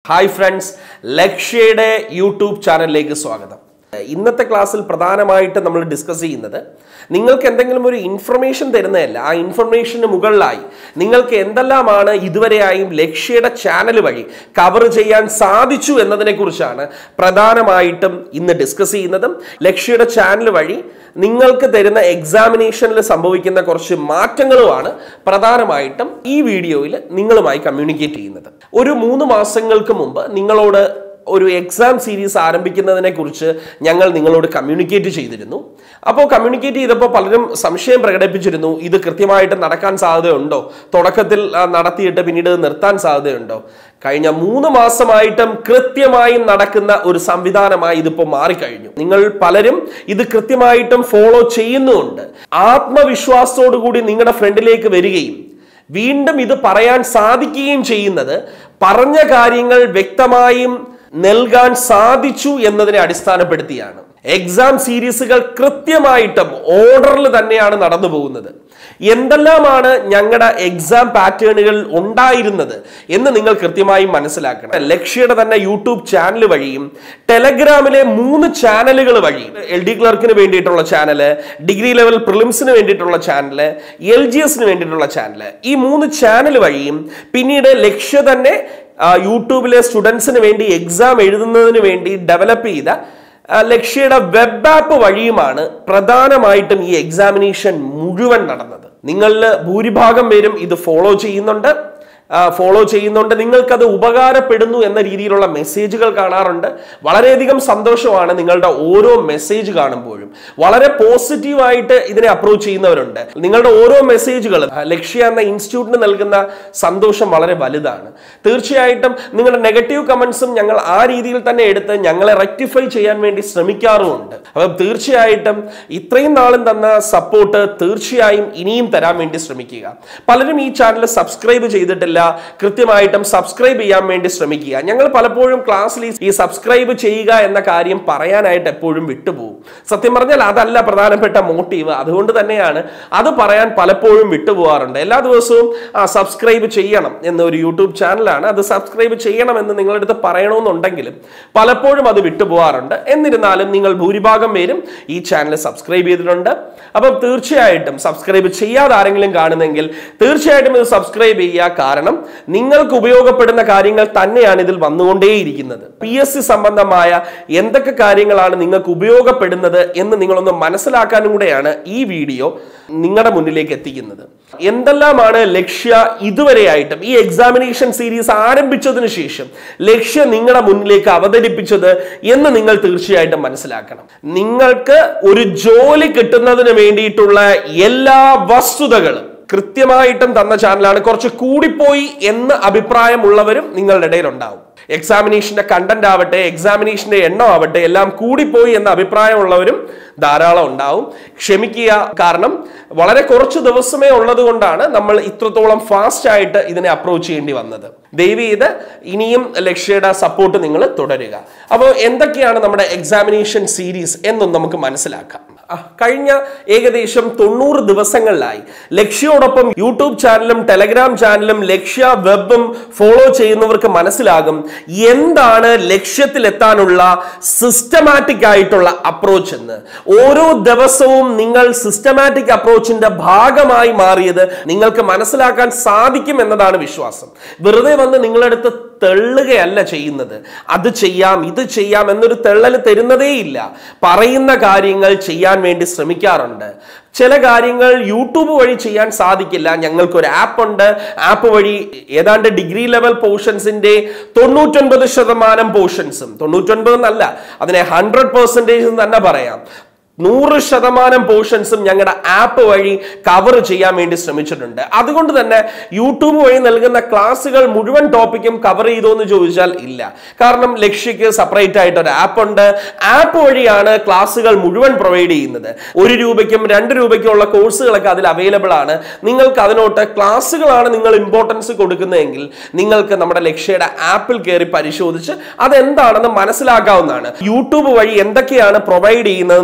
hi friends ലക്ഷ്യയുടെ YouTube ചാനലിലേക്ക് സ്വാഗതം ഇന്നത്തെ ക്ലാസ്സിൽ പ്രധാനമായിട്ട് നമ്മൾ ഡിസ്കസ് ചെയ്യുന്നത് നിങ്ങൾക്ക് എന്തെങ്കിലും ഒരു ഇൻഫർമേഷൻ തരുന്നതല്ല ആ ഇൻഫർമേഷന് മുകളിലായി നിങ്ങൾക്ക് എന്തെല്ലാമാണ് ഇതുവരെയായും ലക്ഷ്യയുടെ ചാനൽ വഴി കവർ ചെയ്യാൻ സാധിച്ചു എന്നതിനെ കുറിച്ചാണ് പ്രധാനമായിട്ടും ഇന്ന് ഡിസ്കസ് ചെയ്യുന്നതും ലക്ഷ്യയുടെ ചാനൽ വഴി നിങ്ങൾക്ക് തരുന്ന എക്സാമിനേഷനിൽ സംഭവിക്കുന്ന കുറച്ച് മാറ്റങ്ങളുമാണ് പ്രധാനമായിട്ടും ഈ വീഡിയോയിൽ നിങ്ങളുമായി കമ്മ്യൂണിക്കേറ്റ് ചെയ്യുന്നത് ഒരു മൂന്ന് മാസങ്ങൾക്ക് മുമ്പ് നിങ്ങളോട് ഒരു എക്സാം സീരീസ് ആരംഭിക്കുന്നതിനെ കുറിച്ച് ഞങ്ങൾ നിങ്ങളോട് കമ്മ്യൂണിക്കേറ്റ് ചെയ്തിരുന്നു അപ്പോൾ കമ്മ്യൂണിക്കേറ്റ് ചെയ്തപ്പോൾ പലരും സംശയം പ്രകടിപ്പിച്ചിരുന്നു ഇത് കൃത്യമായിട്ട് നടക്കാൻ സാധ്യതയുണ്ടോ തുടക്കത്തിൽ ആ, നടത്തിയിട്ട് പിന്നീട് ഇത് നിർത്താൻ സാധ്യതയുണ്ടോ കഴിഞ്ഞ മൂന്ന് മാസമായിട്ടും കൃത്യമായും നടക്കുന്ന ഒരു സംവിധാനമായി ഇതിപ്പോൾ മാറിക്കഴിഞ്ഞു നിങ്ങൾ പലരും ഇത് കൃത്യമായിട്ടും ഫോളോ ചെയ്യുന്നുമുണ്ട് ആത്മവിശ്വാസത്തോടു കൂടി നിങ്ങളുടെ ഫ്രണ്ടിലേക്ക് വരികയും വീണ്ടും ഇത് പറയാൻ സാധിക്കുകയും ചെയ്യുന്നത് പറഞ്ഞ കാര്യങ്ങൾ വ്യക്തമായും നൽകാൻ സാധിച്ചു എന്നതിനെ അടിസ്ഥാനപ്പെടുത്തിയാണ് എക്സാം സീരീസുകൾ കൃത്യമായിട്ടും ഓർഡറിൽ തന്നെയാണ് നടന്നു പോകുന്നത് എന്തെല്ലാമാണ് ഞങ്ങളുടെ എക്സാം പാറ്റേണുകൾ ഉണ്ടായിരുന്നത് എന്ന് നിങ്ങൾ കൃത്യമായും മനസ്സിലാക്കണം ലക്ഷ്യയുടെ തന്നെ യൂട്യൂബ് ചാനൽ വഴിയും ടെലഗ്രാമിലെ മൂന്ന് ചാനലുകൾ വഴി എൽ ഡി ക്ലർക്കിന് വേണ്ടിയിട്ടുള്ള ചാനല് ഡിഗ്രി ലെവൽ പ്രിലിംസിന് വേണ്ടിയിട്ടുള്ള ചാനല് എൽ ജി എസിന് വേണ്ടിയിട്ടുള്ള ചാനല് ഈ മൂന്ന് ചാനൽ വഴിയും പിന്നീട് ലക്ഷ്യ തന്നെ ആ, യൂട്യൂബിലെ സ്റ്റുഡൻസിന് വേണ്ടി എക്സാം എഴുതുന്നതിന് വേണ്ടി ഡെവലപ്പ് ചെയ്ത ആ, ലക്ഷ്യയുടെ വെബ് ആപ്പ് വഴിയുമാണ് പ്രധാനമായിട്ടും ഈ എക്സാമിനേഷൻ മുഴുവൻ നടന്നത് നിങ്ങളിൽ ഭൂരിഭാഗം പേരും ഇത് ഫോളോ ചെയ്യുന്നുണ്ട് ഫോളോ ചെയ്യുന്നുണ്ട് നിങ്ങൾക്കത് ഉപകാരപ്പെടുന്നു എന്ന രീതിയിലുള്ള മെസ്സേജുകൾ കാണാറുണ്ട് വളരെയധികം സന്തോഷമാണ് നിങ്ങളുടെ ഓരോ മെസ്സേജ് കാണുമ്പോഴും വളരെ പോസിറ്റീവായിട്ട് ഇതിനെ അപ്രോച്ച് ചെയ്യുന്നവരുണ്ട് നിങ്ങളുടെ ഓരോ മെസ്സേജുകളും ആ, ലക്ഷ്യ എന്ന ഇൻസ്റ്റിറ്റ്യൂട്ടിന് നൽകുന്ന സന്തോഷം വളരെ വലുതാണ് തീർച്ചയായിട്ടും നിങ്ങളുടെ നെഗറ്റീവ് കമന്റ്സും ഞങ്ങൾ ആ രീതിയിൽ തന്നെ എടുത്ത് ഞങ്ങളെ റെക്ടിഫൈ ചെയ്യാൻ വേണ്ടി ശ്രമിക്കാറുമുണ്ട് അപ്പം തീർച്ചയായിട്ടും ഇത്രയും നാളും തന്ന സപ്പോർട്ട് തീർച്ചയായും ഇനിയും തരാൻ വേണ്ടി ശ്രമിക്കുക പലരും ഈ ചാനൽ സബ്സ്ക്രൈബ് ചെയ്തിട്ടില്ല കൃത്യമായിട്ടും സബ്സ്ക്രൈബ് ചെയ്യാൻ വേണ്ടി ശ്രമിക്കുക ഞങ്ങൾ പലപ്പോഴും ക്ലാസ്സിൽ ഈ- ഈ സബ്സ്ക്രൈബ് ചെയ്യുക എന്ന കാര്യം പറയാനായിട്ട് എപ്പോഴും വിട്ടുപോകും സത്യം പറഞ്ഞാൽ അതല്ല പ്രധാനപ്പെട്ട മോട്ടീവ് അതുകൊണ്ട് തന്നെയാണ് അത് പറയാൻ പലപ്പോഴും വിട്ടുപോകാറുണ്ട് എല്ലാ ദിവസവും ആ സബ്സ്ക്രൈബ് ചെയ്യണം എന്നൊരു യൂട്യൂബ് ചാനലാണ് അത് സബ്സ്ക്രൈബ് ചെയ്യണമെന്ന് നിങ്ങളുടെ അടുത്ത് പറയണമെന്നുണ്ടെങ്കിലും പലപ്പോഴും അത് വിട്ടുപോകാറുണ്ട് എന്നിരുന്നാലും നിങ്ങൾ ഭൂരിഭാഗം പേരും ഈ ചാനൽ സബ്സ്ക്രൈബ് ചെയ്തിട്ടുണ്ട് അപ്പം തീർച്ചയായിട്ടും സബ്സ്ക്രൈബ് ചെയ്യാതെ ആരെങ്കിലും കാണുന്നെങ്കിൽ തീർച്ചയായിട്ടും ഇത് സബ്സ്ക്രൈബ് ചെയ്യുക കാരണം നിങ്ങൾക്ക് ഉപയോഗപ്പെടുന്ന കാര്യങ്ങൾ തന്നെയാണ് ഇതിൽ വന്നുകൊണ്ടേയിരിക്കുന്നത് പി എസ് സി സംബന്ധമായ എന്തൊക്കെ കാര്യങ്ങളാണ് നിങ്ങൾക്ക് ഉപയോഗപ്പെടുന്നത് എന്ന് നിങ്ങളൊന്ന് മനസ്സിലാക്കാനും കൂടെയാണ് ഈ വീഡിയോ നിങ്ങളുടെ മുന്നിലേക്ക് എത്തിക്കുന്നത് എന്തെല്ലാമാണ് ലക്ഷ്യ ഇതുവരെയായിട്ടും ഈ എക്സാമിനേഷൻ സീരീസ് ആരംഭിച്ചതിന് ശേഷം ലക്ഷ്യ നിങ്ങളുടെ മുന്നിലേക്ക് അവതരിപ്പിച്ചത് എന്ന് നിങ്ങൾ തീർച്ചയായിട്ടും മനസ്സിലാക്കണം നിങ്ങൾക്ക് ഒരു ജോലി കിട്ടുന്നതിന് വേണ്ടിയിട്ടുള്ള എല്ലാ വസ്തുതകളും കൃത്യമായിട്ടും തന്ന ചാനലാണ് കുറച്ച് കൂടിപ്പോയി എന്ന് അഭിപ്രായമുള്ളവരും നിങ്ങളുടെ ഇടയിൽ ഉണ്ടാവും എക്സാമിനേഷന്റെ കണ്ടന്റ് ആവട്ടെ എക്സാമിനേഷന്റെ എണ്ണം ആവട്ടെ എല്ലാം കൂടിപ്പോയി എന്ന അഭിപ്രായമുള്ളവരും ധാരാളം ഉണ്ടാവും ക്ഷമിക്കുക കാരണം വളരെ കുറച്ച് ദിവസമേ ഉള്ളത് കൊണ്ടാണ് നമ്മൾ ഇത്രത്തോളം ഫാസ്റ്റ് ആയിട്ട് ഇതിനെ അപ്രോച്ച് ചെയ്യേണ്ടി വന്നത് ദയവ് ചെയ്ത് ഇനിയും ലക്ഷ്യയുടെ സപ്പോർട്ട് നിങ്ങൾ തുടരുക അപ്പോൾ എന്തൊക്കെയാണ് നമ്മുടെ എക്സാമിനേഷൻ സീരീസ് എന്നും നമുക്ക് മനസ്സിലാക്കാം ആ, കഴിഞ്ഞ ഏകദേശം തൊണ്ണൂറ് ദിവസങ്ങളിലായി ലക്ഷ്യയോടൊപ്പം യൂട്യൂബ് ചാനലും ടെലഗ്രാം ചാനലും ലക്ഷ്യ വെബും ഫോളോ ചെയ്യുന്നവർക്ക് മനസ്സിലാകും എന്താണ് ലക്ഷ്യത്തിലെത്താനുള്ള സിസ്റ്റമാറ്റിക് ആയിട്ടുള്ള അപ്രോച്ച് എന്ന് ഓരോ ദിവസവും നിങ്ങൾ സിസ്റ്റമാറ്റിക് അപ്രോച്ചിന്റെ ഭാഗമായി മാറിയത് നിങ്ങൾക്ക് മനസ്സിലാക്കാൻ സാധിക്കും എന്നതാണ് വിശ്വാസം വെറുതെ വന്ന് നിങ്ങളടുത്ത് തെള്ളുകയല്ല ചെയ്യുന്നത് അത് ചെയ്യാം ഇത് ചെയ്യാം എന്നൊരു തെള്ളൽ തരുന്നതേയില്ല പറയുന്ന കാര്യങ്ങൾ ചെയ്യാൻ വേണ്ടി ശ്രമിക്കാറുണ്ട് ചില കാര്യങ്ങൾ യൂട്യൂബ് വഴി ചെയ്യാൻ സാധിക്കില്ല ഞങ്ങൾക്കൊരു ആപ്പ് ഉണ്ട് ആപ്പ് വഴി ഏതാണ്ട് ഡിഗ്രി ലെവൽ പോർഷൻസിന്റെ തൊണ്ണൂറ്റൊൻപത് ശതമാനം പോർഷൻസും തൊണ്ണൂറ്റൊൻപത് എന്നല്ല അതിനെ ഹൺഡ്രഡ് പെർസെൻറ്റേജ് തന്നെ പറയാം നൂറ് ശതമാനം പോർഷൻസും ഞങ്ങളുടെ ആപ്പ് വഴി കവർ ചെയ്യാൻ വേണ്ടി ശ്രമിച്ചിട്ടുണ്ട് അതുകൊണ്ട് തന്നെ യൂട്യൂബ് വഴി നൽകുന്ന ക്ലാസ്സുകൾ മുഴുവൻ ടോപ്പിക്കും കവർ ചെയ്തോ എന്ന് ചോദിച്ചാൽ ഇല്ല കാരണം ലക്ഷ്യക്ക് സെപ്പറേറ്റ് ആയിട്ട് ഒരു ആപ്പ് ഉണ്ട് ആപ്പ് വഴിയാണ് ക്ലാസ്സുകൾ മുഴുവൻ പ്രൊവൈഡ് ചെയ്യുന്നത് ഒരു രൂപയ്ക്കും രണ്ട് രൂപയ്ക്കും ഉള്ള കോഴ്സുകളൊക്കെ അതിൽ അവൈലബിൾ ആണ് നിങ്ങൾക്ക് അതിനോട്ട് ക്ലാസ്സുകളാണ് നിങ്ങൾ ഇമ്പോർട്ടൻസ് കൊടുക്കുന്നതെങ്കിൽ നിങ്ങൾക്ക് നമ്മുടെ ലക്ഷ്യയുടെ ആപ്പിൽ കയറി പരിശോധിച്ച് അതെന്താണെന്ന് മനസ്സിലാക്കാവുന്നതാണ് യൂട്യൂബ് വഴി എന്തൊക്കെയാണ് പ്രൊവൈഡ് ചെയ്യുന്നത് നിങ്ങൾ എന്തൊക്കെ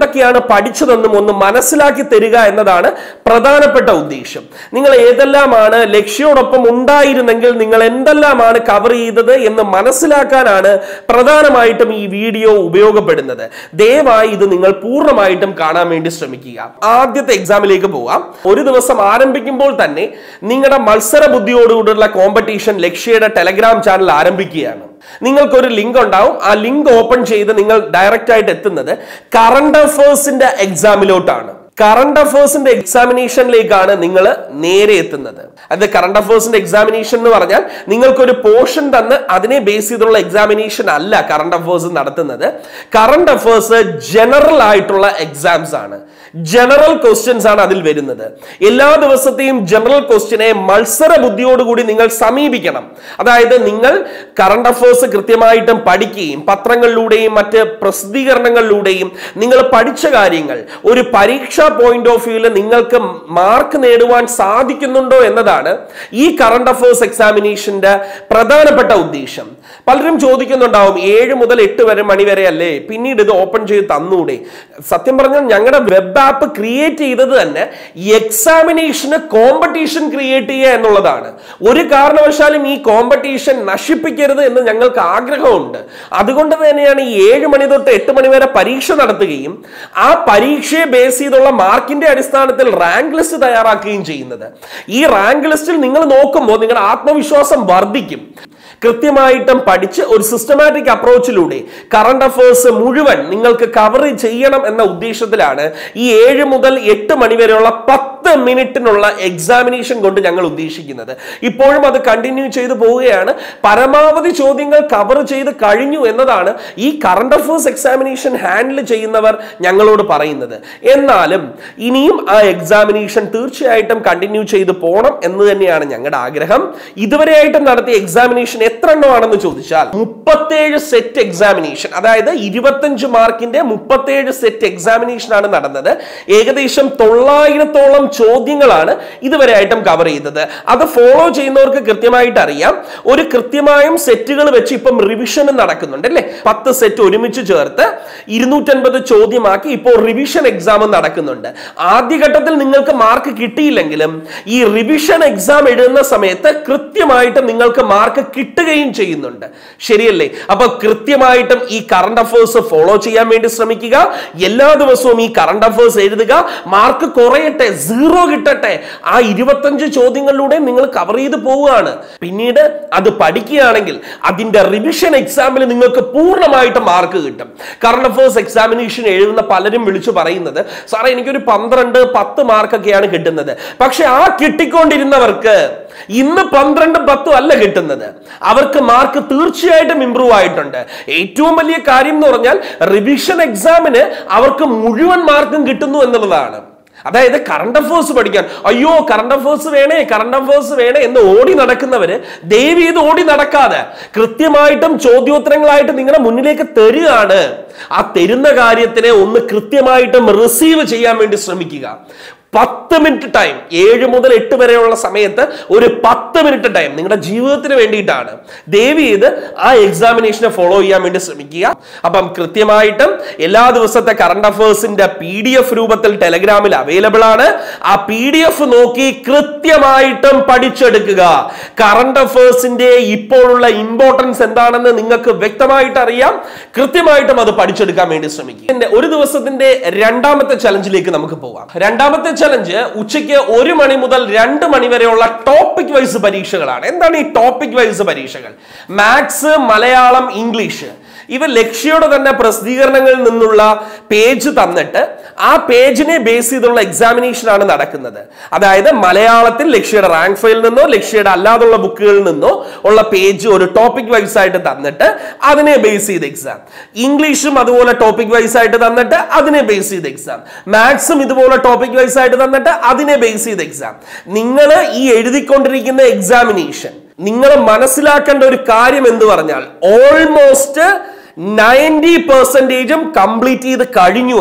എന്തൊക്കെയാണ് പഠിച്ചതെന്നും ഒന്ന് മനസ്സിലാക്കി തരിക എന്നതാണ് പ്രധാനപ്പെട്ട ഉദ്ദേശം നിങ്ങൾ ഏതെല്ലാമാണ് ലക്ഷ്യോടൊപ്പം ഉണ്ടായിരുന്നെങ്കിൽ നിങ്ങൾ എന്തെല്ലാമാണ് കവർ ചെയ്തത് എന്ന് മനസ്സിലാക്കാനാണ് പ്രധാനമായിട്ടും ഈ വീഡിയോ ഉപയോഗപ്പെടുന്നത് ദയവായി ഇത് നിങ്ങൾ പൂർണ്ണമായിട്ടും കാണാൻ വേണ്ടി ശ്രമിക്കുക ആദ്യത്തെ എക്സാമിലേക്ക് പോവാം ഒരു ദിവസം ആരംഭിക്കുമ്പോൾ തന്നെ നിങ്ങളുടെ മത്സര ബുദ്ധിയോടുകൂടിയുള്ള കോമ്പറ്റീഷൻ ലക്ഷ്യയുടെ ടെലഗ്രാം ചാനൽ ആരംഭിക്കുകയാണ് നിങ്ങൾക്കൊരു ലിങ്ക് ഉണ്ടാവും ആ ലിങ്ക് ഓപ്പൺ ചെയ്ത് നിങ്ങൾ ഡയറക്റ്റ് ആയിട്ട് എത്തുന്നത് കറണ്ട് അഫേഴ്സിന്റെ എക്സാമിലോട്ടാണ് കറണ്ട് അഫേഴ്സിന്റെ എക്സാമിനേഷനിലേക്കാണ് നിങ്ങൾ നേരെ എത്തുന്നത് അത് കറണ്ട് അഫേഴ്സിന്റെ എക്സാമിനേഷൻ എന്ന് പറഞ്ഞാൽ നിങ്ങൾക്കൊരു പോർഷൻ തന്ന് അതിനെ ബേസ് ചെയ്തുള്ള എക്സാമിനേഷൻ അല്ല കറണ്ട് അഫേഴ്സ് നടത്തുന്നത് കറണ്ട് അഫേഴ്സ് ജനറൽ ആയിട്ടുള്ള എക്സാംസ് ആണ് ജനറൽ ക്വസ്റ്റ്യൻസ് ആണ് അതിൽ വരുന്നത് എല്ലാ ദിവസത്തെയും ജനറൽ ക്വസ്റ്റ്യനെ മത്സര ബുദ്ധിയോടുകൂടി നിങ്ങൾ സമീപിക്കണം അതായത് നിങ്ങൾ കറണ്ട് അഫേഴ്സ് കൃത്യമായിട്ടും പഠിക്കുകയും പത്രങ്ങളിലൂടെയും മറ്റ് പ്രസിദ്ധീകരണങ്ങളിലൂടെയും നിങ്ങൾ പഠിച്ച കാര്യങ്ങൾ ഒരു പരീക്ഷാ പോയിന്റ് ഓഫ് വ്യൂവിൽ നിങ്ങൾക്ക് മാർക്ക് നേടുവാൻ സാധിക്കുന്നുണ്ടോ എന്നതാണ് ഈ കറണ്ട് അഫേഴ്സ് എക്സാമിനേഷന്റെ പ്രധാനപ്പെട്ട ഉദ്ദേശം പലരും ചോദിക്കുന്നുണ്ടാവും ഏഴ് മുതൽ എട്ട് വരെ മണി വരെ അല്ലേ പിന്നീട് ഇത് ഓപ്പൺ ചെയ്ത് തന്നൂടെ സത്യം പറഞ്ഞാൽ ഞങ്ങളുടെ വെബ് ആപ്പ് ക്രിയേറ്റ് ചെയ്തത് തന്നെ എക്സാമിനേഷന് കോമ്പറ്റീഷൻ ക്രിയേറ്റ് ചെയ്യുക എന്നുള്ളതാണ് ഒരു കാരണവശാലും ഈ കോമ്പറ്റീഷൻ നശിപ്പിക്കരുത് എന്ന് ഞങ്ങൾക്ക് ആഗ്രഹമുണ്ട് അതുകൊണ്ട് തന്നെയാണ് ഈ ഏഴ് മണി തൊട്ട് എട്ട് മണി വരെ പരീക്ഷ നടത്തുകയും ആ പരീക്ഷയെ ബേസ് ചെയ്തുള്ള മാർക്കിന്റെ അടിസ്ഥാനത്തിൽ റാങ്ക് ലിസ്റ്റ് തയ്യാറാക്കുകയും ചെയ്യുന്നത് ഈ റാങ്ക് ലിസ്റ്റിൽ നിങ്ങൾ നോക്കുമ്പോൾ നിങ്ങളുടെ ആത്മവിശ്വാസം വർദ്ധിക്കും കൃത്യമായിട്ടും പഠിച്ച് ഒരു സിസ്റ്റമാറ്റിക് അപ്രോച്ചിലൂടെ കറണ്ട് അഫേഴ്സ് മുഴുവൻ നിങ്ങൾക്ക് കവർ ചെയ്യണം എന്ന ഉദ്ദേശത്തിലാണ് ഈ ഏഴ് മുതൽ എട്ട് മണി വരെയുള്ള പത്ത് മിനിറ്റിനുള്ള എക്സാമിനേഷൻ കൊണ്ട് ഞങ്ങൾ ഉദ്ദേശിക്കുന്നത് ഇപ്പോഴും അത് കണ്ടിന്യൂ ചെയ്തു പോവുകയാണ് പരമാവധി ചോദ്യങ്ങൾ കവർ ചെയ്ത് കഴിഞ്ഞു എന്നതാണ് ഈ കറണ്ട് അഫേഴ്സ് എക്സാമിനേഷൻ ഹാൻഡിൽ ചെയ്യുന്നവർ ഞങ്ങളോട് പറയുന്നത് എന്നാലും ഇനിയും ആ എക്സാമിനേഷൻ തീർച്ചയായിട്ടും കണ്ടിന്യൂ ചെയ്ത് പോകണം എന്ന് തന്നെയാണ് ഞങ്ങളുടെ ആഗ്രഹം ഇതുവരെയായിട്ടും നടത്തിയ എക്സാമിനേഷൻ എത്ര എണ്ണമാണെന്ന് ചോദിച്ചാൽ മുപ്പത്തേഴ് സെറ്റ് എക്സാമിനേഷൻ അതായത് ഇരുപത്തഞ്ച് മാർക്കിന്റെ മുപ്പത്തേഴ് സെറ്റ് എക്സാമിനേഷൻ ആണ് നടന്നത് ഏകദേശം തൊള്ളായിരത്തോളം ചോദ്യങ്ങളാണ് ഇതുവരെയായിട്ടും കവർ ചെയ്തത് അത് ഫോളോ ചെയ്യുന്നവർക്ക് കൃത്യമായിട്ട് അറിയാം ഒരു കൃത്യമായും സെറ്റുകൾ വെച്ച് ഇപ്പം റിവിഷൻ നടക്കുന്നുണ്ട് അല്ലേ പത്ത് സെറ്റ് ഒരുമിച്ച് ചേർത്ത് ഇരുന്നൂറ്റൻപത് ചോദ്യമാക്കി ഇപ്പോൾ റിവിഷൻ എക്സാം നടക്കുന്നുണ്ട് ആദ്യഘട്ടത്തിൽ നിങ്ങൾക്ക് മാർക്ക് കിട്ടിയില്ലെങ്കിലും ഈ റിവിഷൻ എക്സാം എഴുതുന്ന സമയത്ത് കൃത്യമായിട്ട് നിങ്ങൾക്ക് മാർക്ക് കിട്ടുകയും ചെയ്യുന്നുണ്ട് ശരിയല്ലേ അപ്പൊ കൃത്യമായിട്ടും ഈ കറണ്ട് അഫേഴ്സ് ഫോളോ ചെയ്യാൻ വേണ്ടി ശ്രമിക്കുക എല്ലാ ദിവസവും ഈ കറണ്ട് അഫേഴ്സ് എഴുതുക മാർക്ക് കുറയട്ടെ സീറോ കിട്ടട്ടെ ആ ഇരുപത്തഞ്ച് ചോദ്യങ്ങളിലൂടെ നിങ്ങൾ കവർ ചെയ്ത് പോവുകയാണ് പിന്നീട് അത് പഠിക്കുകയാണെങ്കിൽ അതിന്റെ റിവിഷൻ എക്സാമിൽ നിങ്ങൾക്ക് പൂർണ്ണമായിട്ട് മാർക്ക് കിട്ടും കറണ്ട് അഫേഴ്സ് എക്സാമിനേഷൻ എഴുതുന്ന പലരും വിളിച്ചു പറയുന്നത് സാറേ എനിക്കൊരു പന്ത്രണ്ട് പത്ത് മാർക്കൊക്കെയാണ് കിട്ടുന്നത് പക്ഷെ ആ കിട്ടിക്കൊണ്ടിരുന്നവർക്ക് ഇന്ന് പന്ത്രണ്ട് പത്തും അല്ല കിട്ടുന്നത് അവർക്ക് മാർക്ക് തീർച്ചയായിട്ടും ഇംപ്രൂവ് ആയിട്ടുണ്ട് ഏറ്റവും വലിയ കാര്യം എന്ന് പറഞ്ഞാൽ റിവിഷൻ എക്സാമിന് അവർക്ക് മുഴുവൻ മാർക്കും കിട്ടുന്നു എന്നുള്ളതാണ് അതായത് കറണ്ട് അഫേഴ്സ് പഠിക്കാൻ അയ്യോ കറണ്ട് അഫേഴ്സ് വേണേ കറണ്ട് അഫേഴ്സ് വേണേ എന്ന് ഓടി നടക്കുന്നവര് ദയവ് ചെയ്ത് ഓടി നടക്കാതെ കൃത്യമായിട്ടും ചോദ്യോത്തരങ്ങളായിട്ട് നിങ്ങളുടെ മുന്നിലേക്ക് തരികയാണ് ആ തരുന്ന കാര്യത്തിനെ ഒന്ന് കൃത്യമായിട്ടും റിസീവ് ചെയ്യാൻ വേണ്ടി ശ്രമിക്കുക പത്ത് മിനിറ്റ് ടൈം ഏഴ് മുതൽ എട്ട് വരെയുള്ള സമയത്ത് ഒരു പത്ത് മിനിറ്റ് ടൈം നിങ്ങളുടെ ജീവിതത്തിന് വേണ്ടിയിട്ടാണ് ദയവ് ചെയ്ത് ആ എക്സാമിനേഷനെ ഫോളോ ചെയ്യാൻ വേണ്ടി ശ്രമിക്കുക അപ്പം കൃത്യമായിട്ടും എല്ലാ ദിവസത്തെ കറണ്ട് അഫേഴ്സിന്റെ പി ഡി എഫ് രൂപത്തിൽ ടെലഗ്രാമിൽ അവൈലബിൾ ആണ് ആ പി ഡി എഫ് നോക്കി കൃത്യമായിട്ടും പഠിച്ചെടുക്കുക കറണ്ട് അഫേഴ്സിന്റെ ഇപ്പോഴുള്ള ഇമ്പോർട്ടൻസ് എന്താണെന്ന് നിങ്ങൾക്ക് വ്യക്തമായിട്ട് അറിയാം കൃത്യമായിട്ടും അത് പഠിച്ചെടുക്കാൻ വേണ്ടി ശ്രമിക്കുക ഇതിന്റെ ഒരു ദിവസത്തിന്റെ രണ്ടാമത്തെ ചലഞ്ചിലേക്ക് നമുക്ക് പോവാം രണ്ടാമത്തെ ചലഞ്ച് ഉച്ചയ്ക്ക് ഒരു മണി മുതൽ രണ്ട് മണി വരെയുള്ള ടോപ്പിക് വൈസ് പരീക്ഷകളാണ് എന്താണ് ഈ ടോപ്പിക് വൈസ് പരീക്ഷകൾ മാത്സ് മലയാളം ഇംഗ്ലീഷ് ഇവ ലക്ഷ്യയുടെ തന്നെ പ്രസിദ്ധീകരണങ്ങളിൽ നിന്നുള്ള പേജ് തന്നിട്ട് ആ പേജിനെ ബേസ് ചെയ്തുള്ള എക്സാമിനേഷൻ ആണ് നടക്കുന്നത് അതായത് മലയാളത്തിൽ ലക്ഷ്യയുടെ റാങ്ക് ഫയലിൽ നിന്നോ ലക്ഷ്യയുടെ അല്ലാതുള്ള ബുക്കുകളിൽ നിന്നോ ഉള്ള പേജ് ഒരു ടോപ്പിക് വൈസ് ആയിട്ട് തന്നിട്ട് അതിനെ ബേസ് ചെയ്ത് എക്സാം ഇംഗ്ലീഷും അതുപോലെ ടോപ്പിക് വൈസ് ആയിട്ട് തന്നിട്ട് അതിനെ ബേസ് ചെയ്ത് എക്സാം മാത്സും ഇതുപോലെ ടോപ്പിക് വൈസ് ആയിട്ട് തന്നിട്ട് അതിനെ ബേസ് ചെയ്ത് എക്സാം നിങ്ങൾ ഈ എഴുതിക്കൊണ്ടിരിക്കുന്ന എക്സാമിനേഷൻ നിങ്ങൾ മനസ്സിലാക്കേണ്ട ഒരു കാര്യം എന്ന് പറഞ്ഞാൽ ഓൾമോസ്റ്റ് നയൻറ്റി പെർസെൻറ്റേജും കംപ്ലീറ്റ് ചെയ്ത് കഴിഞ്ഞു അത്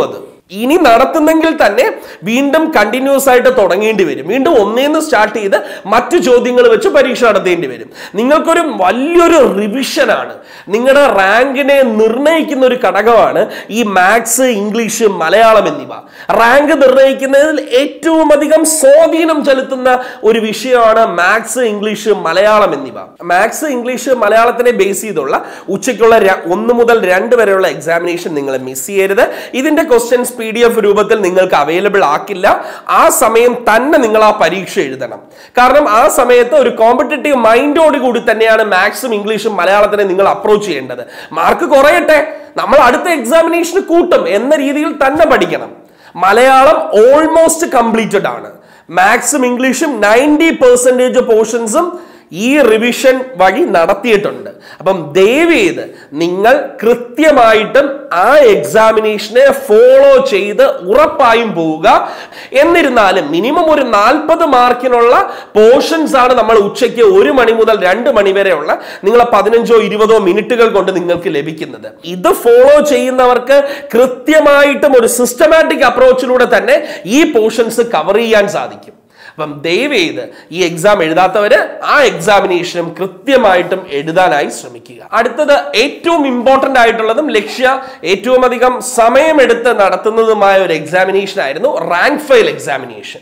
ഇനി നടത്തുന്നെങ്കിൽ തന്നെ വീണ്ടും കണ്ടിന്യൂസ് ആയിട്ട് തുടങ്ങേണ്ടി വരും വീണ്ടും ഒന്നേന്ന് സ്റ്റാർട്ട് ചെയ്ത് മറ്റു ചോദ്യങ്ങൾ വെച്ച് പരീക്ഷ നടത്തേണ്ടി വരും നിങ്ങൾക്കൊരു വലിയൊരു റിവിഷനാണ് നിങ്ങളുടെ റാങ്കിനെ നിർണ്ണയിക്കുന്ന ഒരു ഘടകമാണ് ഈ മാത്സ് ഇംഗ്ലീഷ് മലയാളം എന്നിവ റാങ്ക് നിർണ്ണയിക്കുന്നതിൽ ഏറ്റവും അധികം സ്വാധീനം ചെലുത്തുന്ന ഒരു വിഷയമാണ് മാത്സ് ഇംഗ്ലീഷ് മലയാളം എന്നിവ മാത്സ് ഇംഗ്ലീഷ് മലയാളത്തിനെ ബേസ് ചെയ്തുള്ള ഉച്ചയ്ക്കുള്ള ര- ഒന്ന് മുതൽ രണ്ട് വരെയുള്ള എക്സാമിനേഷൻ നിങ്ങൾ മിസ് ചെയ്യരുത് ഇതിന്റെ ക്വസ്റ്റ്യൻസ് പി ഡി എഫ് രൂപത്തിൽ നിങ്ങൾക്ക് അവൈലബിൾ ആക്കില്ല ആ സമയം തന്നെ നിങ്ങൾ ആ പരീക്ഷ എഴുതണം കാരണം ആ സമയത്ത് ഒരു കോമ്പറ്റേറ്റീവ് മൈൻഡോട് കൂടി തന്നെയാണ് മാത്സും ഇംഗ്ലീഷും മലയാളത്തിനെ നിങ്ങൾ അപ്രോച്ച് ചെയ്യേണ്ടത് മാർക്ക് കുറയട്ടെ നമ്മൾ അടുത്ത എക്സാമിനേഷന് കൂട്ടും എന്ന രീതിയിൽ തന്നെ പഠിക്കണം മലയാളം ഓൾമോസ്റ്റ് കംപ്ലീറ്റഡ് ആണ് മാത്സും ഇംഗ്ലീഷും നയൻറ്റി പെർസെൻറ്റേജ് പോർഷൻസും ഈ റിവിഷൻ വഴി നടത്തിയിട്ടുണ്ട് അപ്പം ദയവ് ചെയ്ത് നിങ്ങൾ കൃത്യമായിട്ടും ആ എക്സാമിനേഷനെ ഫോളോ ചെയ്ത് ഉറപ്പായും പോവുക എന്നിരുന്നാലും മിനിമം ഒരു നാൽപ്പത് മാർക്കിനുള്ള പോർഷൻസ് ആണ് നമ്മൾ ഉച്ചയ്ക്ക് ഒരു മണി മുതൽ രണ്ട് മണി വരെയുള്ള നിങ്ങളെ പതിനഞ്ചോ ഇരുപതോ മിനിറ്റുകൾ കൊണ്ട് നിങ്ങൾക്ക് ലഭിക്കുന്നത് ഇത് ഫോളോ ചെയ്യുന്നവർക്ക് കൃത്യമായിട്ടും ഒരു സിസ്റ്റമാറ്റിക് അപ്രോച്ചിലൂടെ തന്നെ ഈ പോർഷൻസ് കവർ ചെയ്യാൻ സാധിക്കും അപ്പം ദയവ് ചെയ്ത് ഈ എക്സാം എഴുതാത്തവര് ആ എക്സാമിനേഷനും കൃത്യമായിട്ടും എഴുതാനായി ശ്രമിക്കുക അടുത്തത് ഏറ്റവും ഇമ്പോർട്ടന്റ് ആയിട്ടുള്ളതും ലക്ഷ്യ ഏറ്റവും അധികം സമയമെടുത്ത് നടത്തുന്നതുമായ ഒരു എക്സാമിനേഷൻ ആയിരുന്നു റാങ്ക് ഫയൽ എക്സാമിനേഷൻ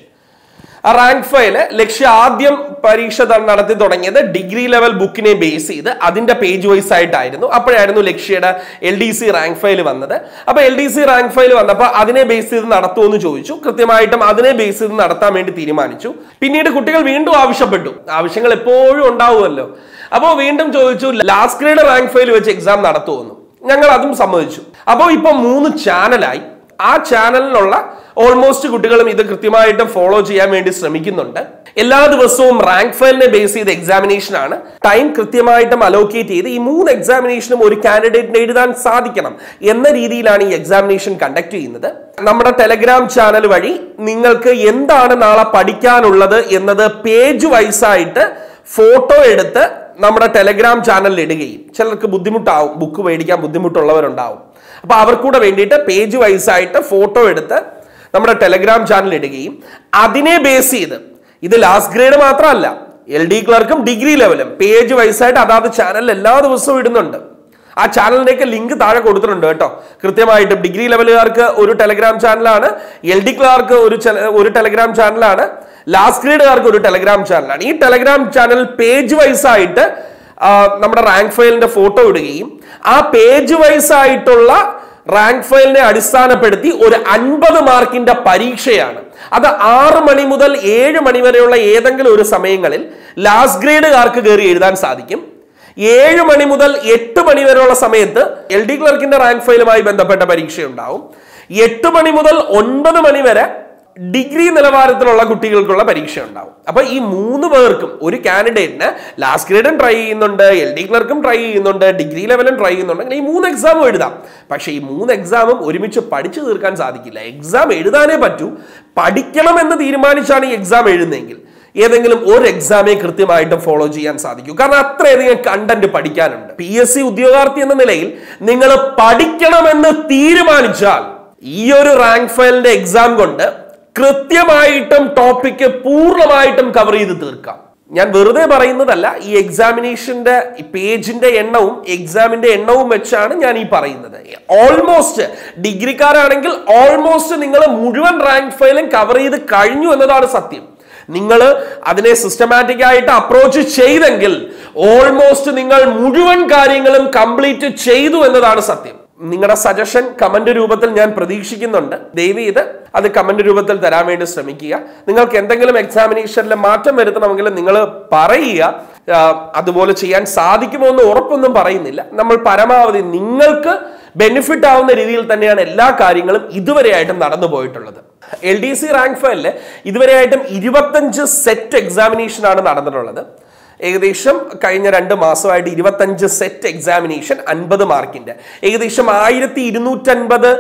ആ റാങ്ക് ഫയല് ലക്ഷ്യ ആദ്യം പരീക്ഷ ത- നടത്തി തുടങ്ങിയത് ഡിഗ്രി ലെവൽ ബുക്കിനെ ബേസ് ചെയ്ത് അതിന്റെ പേജ് വൈസ് ആയിട്ടായിരുന്നു അപ്പോഴായിരുന്നു ലക്ഷ്യയുടെ L D C rank file വന്നത് അപ്പൊ L D C rank file വന്നപ്പോൾ അതിനെ ബേസ് ചെയ്ത് നടത്തുമെന്ന് ചോദിച്ചു കൃത്യമായിട്ടും അതിനെ ബേസ് ചെയ്ത് നടത്താൻ വേണ്ടി തീരുമാനിച്ചു പിന്നീട് കുട്ടികൾ വീണ്ടും ആവശ്യപ്പെട്ടു ആവശ്യങ്ങൾ എപ്പോഴും ഉണ്ടാവുമല്ലോ അപ്പോൾ വീണ്ടും ചോദിച്ചു ലാസ്റ്റ് ഗ്രേഡ് റാങ്ക് ഫയൽ വെച്ച് എക്സാം നടത്തുമെന്ന് ഞങ്ങൾ അതും സമ്മതിച്ചു അപ്പോൾ ഇപ്പൊ മൂന്ന് ചാനലായി ആ ചാനലിലുള്ള ഓൾമോസ്റ്റ് കുട്ടികളും ഇത് കൃത്യമായിട്ട് ഫോളോ ചെയ്യാൻ വേണ്ടി ശ്രമിക്കുന്നുണ്ട് എല്ലാ ദിവസവും റാങ്ക് ഫയലിനെ ബേസ് ചെയ്ത എക്സാമിനേഷൻ ആണ് ടൈം കൃത്യമായിട്ടും അലോക്കേറ്റ് ചെയ്ത് ഈ മൂന്ന് എക്സാമിനേഷനും ഒരു കാൻഡിഡേറ്റിന് എഴുതാൻ സാധിക്കണം എന്ന രീതിയിലാണ് ഈ എക്സാമിനേഷൻ കണ്ടക്ട് ചെയ്യുന്നത് നമ്മുടെ ടെലഗ്രാം ചാനൽ വഴി നിങ്ങൾക്ക് എന്താണ് നാളെ പഠിക്കാനുള്ളത് എന്നത് പേജ് വൈസ് ആയിട്ട് ഫോട്ടോ എടുത്ത് നമ്മുടെ ടെലഗ്രാം ചാനലിൽ ഇടുകയും ചിലർക്ക് ബുദ്ധിമുട്ടാവും ബുക്ക് മേടിക്കാൻ ബുദ്ധിമുട്ടുള്ളവരുണ്ടാവും അപ്പൊ അവർക്കൂടെ വേണ്ടിയിട്ട് പേജ് വൈസ് ആയിട്ട് ഫോട്ടോ എടുത്ത് നമ്മുടെ ടെലഗ്രാം ചാനൽ ഇടുകയും അതിനെ ബേസ് ചെയ്ത് ഇത് ലാസ്റ്റ് ഗ്രേഡ് മാത്രമല്ല എൽ ഡി ക്ലർക്കും ഡിഗ്രി ലെവലും പേജ് വൈസ് ആയിട്ട് അതാത് ചാനലിൽ എല്ലാ ദിവസവും ഇടുന്നുണ്ട് ആ ചാനലിന്റെയൊക്കെ ലിങ്ക് താഴെ കൊടുത്തിട്ടുണ്ട് കേട്ടോ കൃത്യമായിട്ടും ഡിഗ്രി ലെവലുകാർക്ക് ഒരു ടെലഗ്രാം ചാനലാണ് എൽ ഡി ക്ലാർക്ക് ഒരു ചെ- ഒരു ടെലഗ്രാം ചാനലാണ് ലാസ്റ്റ് ഗ്രേഡുകാർക്ക് ഒരു ടെലഗ്രാം ചാനലാണ് ഈ ടെലഗ്രാം ചാനൽ പേജ് വൈസ് ആയിട്ട് ആ, നമ്മുടെ റാങ്ക് ഫയലിന്റെ ഫോട്ടോ ഇടുകയും ആ പേജ് വൈസ് ആയിട്ടുള്ള റാങ്ക് ഫയലിനെ അടിസ്ഥാനപ്പെടുത്തി ഒരു അൻപത് മാർക്കിന്റെ പരീക്ഷയാണ് അത് ആറ് മണി മുതൽ ഏഴ് മണി വരെയുള്ള ഏതെങ്കിലും ഒരു സമയങ്ങളിൽ ലാസ്റ്റ് ഗ്രേഡുകാർക്ക് കയറി എഴുതാൻ സാധിക്കും ഏഴ് മണി മുതൽ എട്ട് മണി വരെയുള്ള സമയത്ത് എൽ ഡി ക്ലർക്കിന്റെ റാങ്ക് ഫയലുമായി ബന്ധപ്പെട്ട പരീക്ഷ ഉണ്ടാവും എട്ട് മണി മുതൽ ഒൻപത് മണി വരെ ഡിഗ്രി നിലവാരത്തിലുള്ള കുട്ടികൾക്കുള്ള പരീക്ഷ ഉണ്ടാവും അപ്പൊ ഈ മൂന്ന് പേർക്കും ഒരു കാൻഡിഡേറ്റിന് ലാസ്റ്റ് ഗ്രേഡും ട്രൈ ചെയ്യുന്നുണ്ട് എൽ ഡി ക്ലർക്കും ട്രൈ ചെയ്യുന്നുണ്ട് ഡിഗ്രി ലെവലും ട്രൈ ചെയ്യുന്നുണ്ട് അങ്ങനെ ഈ മൂന്ന് എക്സാമും എഴുതാം പക്ഷേ ഈ മൂന്ന് എക്സാമും ഒരുമിച്ച് പഠിച്ചു തീർക്കാൻ സാധിക്കില്ല എക്സാം എഴുതാനേ പറ്റൂ പഠിക്കണം എന്ന് തീരുമാനിച്ചാണ് ഈ എക്സാം എഴുതുന്നതെങ്കിൽ ഏതെങ്കിലും ഒരു എക്സാമേ കൃത്യമായിട്ട് ഫോളോ ചെയ്യാൻ സാധിക്കൂ കാരണം അത്രയധികം കണ്ടന്റ് പഠിക്കാനുണ്ട് പി എസ് സി ഉദ്യോഗാർത്ഥി എന്ന നിലയിൽ നിങ്ങൾ പഠിക്കണമെന്ന് തീരുമാനിച്ചാൽ ഈ ഒരു റാങ്ക് ഫയലിന്റെ എക്സാം കൊണ്ട് കൃത്യമായിട്ടും ടോപ്പിക്ക് പൂർണ്ണമായിട്ടും കവർ ചെയ്ത് തീർക്കാം ഞാൻ വെറുതെ പറയുന്നതല്ല ഈ എക്സാമിനേഷന്റെ പേജിന്റെ എണ്ണവും എക്സാമിന്റെ എണ്ണവും വെച്ചാണ് ഞാൻ ഈ പറയുന്നത് ഓൾമോസ്റ്റ് ഡിഗ്രിക്കാരാണെങ്കിൽ ഓൾമോസ്റ്റ് നിങ്ങൾ മുഴുവൻ റാങ്ക് ഫയലും കവർ ചെയ്ത് കഴിഞ്ഞു എന്നതാണ് സത്യം നിങ്ങൾ അതിനെ സിസ്റ്റമാറ്റിക് ആയിട്ട് അപ്രോച്ച് ചെയ്തെങ്കിൽ ഓൾമോസ്റ്റ് നിങ്ങൾ മുഴുവൻ കാര്യങ്ങളും കംപ്ലീറ്റ് ചെയ്തു എന്നതാണ് സത്യം നിങ്ങളുടെ സജഷൻ കമന്റ് രൂപത്തിൽ ഞാൻ പ്രതീക്ഷിക്കുന്നുണ്ട് ദയവ് ചെയ്ത് അത് കമന്റ് രൂപത്തിൽ തരാൻ വേണ്ടി ശ്രമിക്കുക നിങ്ങൾക്ക് എന്തെങ്കിലും എക്സാമിനേഷനിൽ മാറ്റം വരുത്തണമെങ്കിൽ നിങ്ങൾ പറയുക ആ, അതുപോലെ ചെയ്യാൻ സാധിക്കുമോ എന്ന് ഉറപ്പൊന്നും പറയുന്നില്ല നമ്മൾ പരമാവധി നിങ്ങൾക്ക് ബെനിഫിറ്റ് ആവുന്ന രീതിയിൽ തന്നെയാണ് എല്ലാ കാര്യങ്ങളും ഇതുവരെയായിട്ടും നടന്നു പോയിട്ടുള്ളത് എൽ ഡി സി റാങ്ക് ഫയലില് ഇതുവരെയായിട്ടും ഇരുപത്തഞ്ച് സെറ്റ് എക്സാമിനേഷൻ ആണ് നടന്നിട്ടുള്ളത് ഏകദേശം കഴിഞ്ഞ രണ്ട് മാസമായിട്ട് ഇരുപത്തഞ്ച് സെറ്റ് എക്സാമിനേഷൻ അൻപത് മാർക്കിന്റെ ഏകദേശം ആയിരത്തി ഇരുന്നൂറ്റൻപത്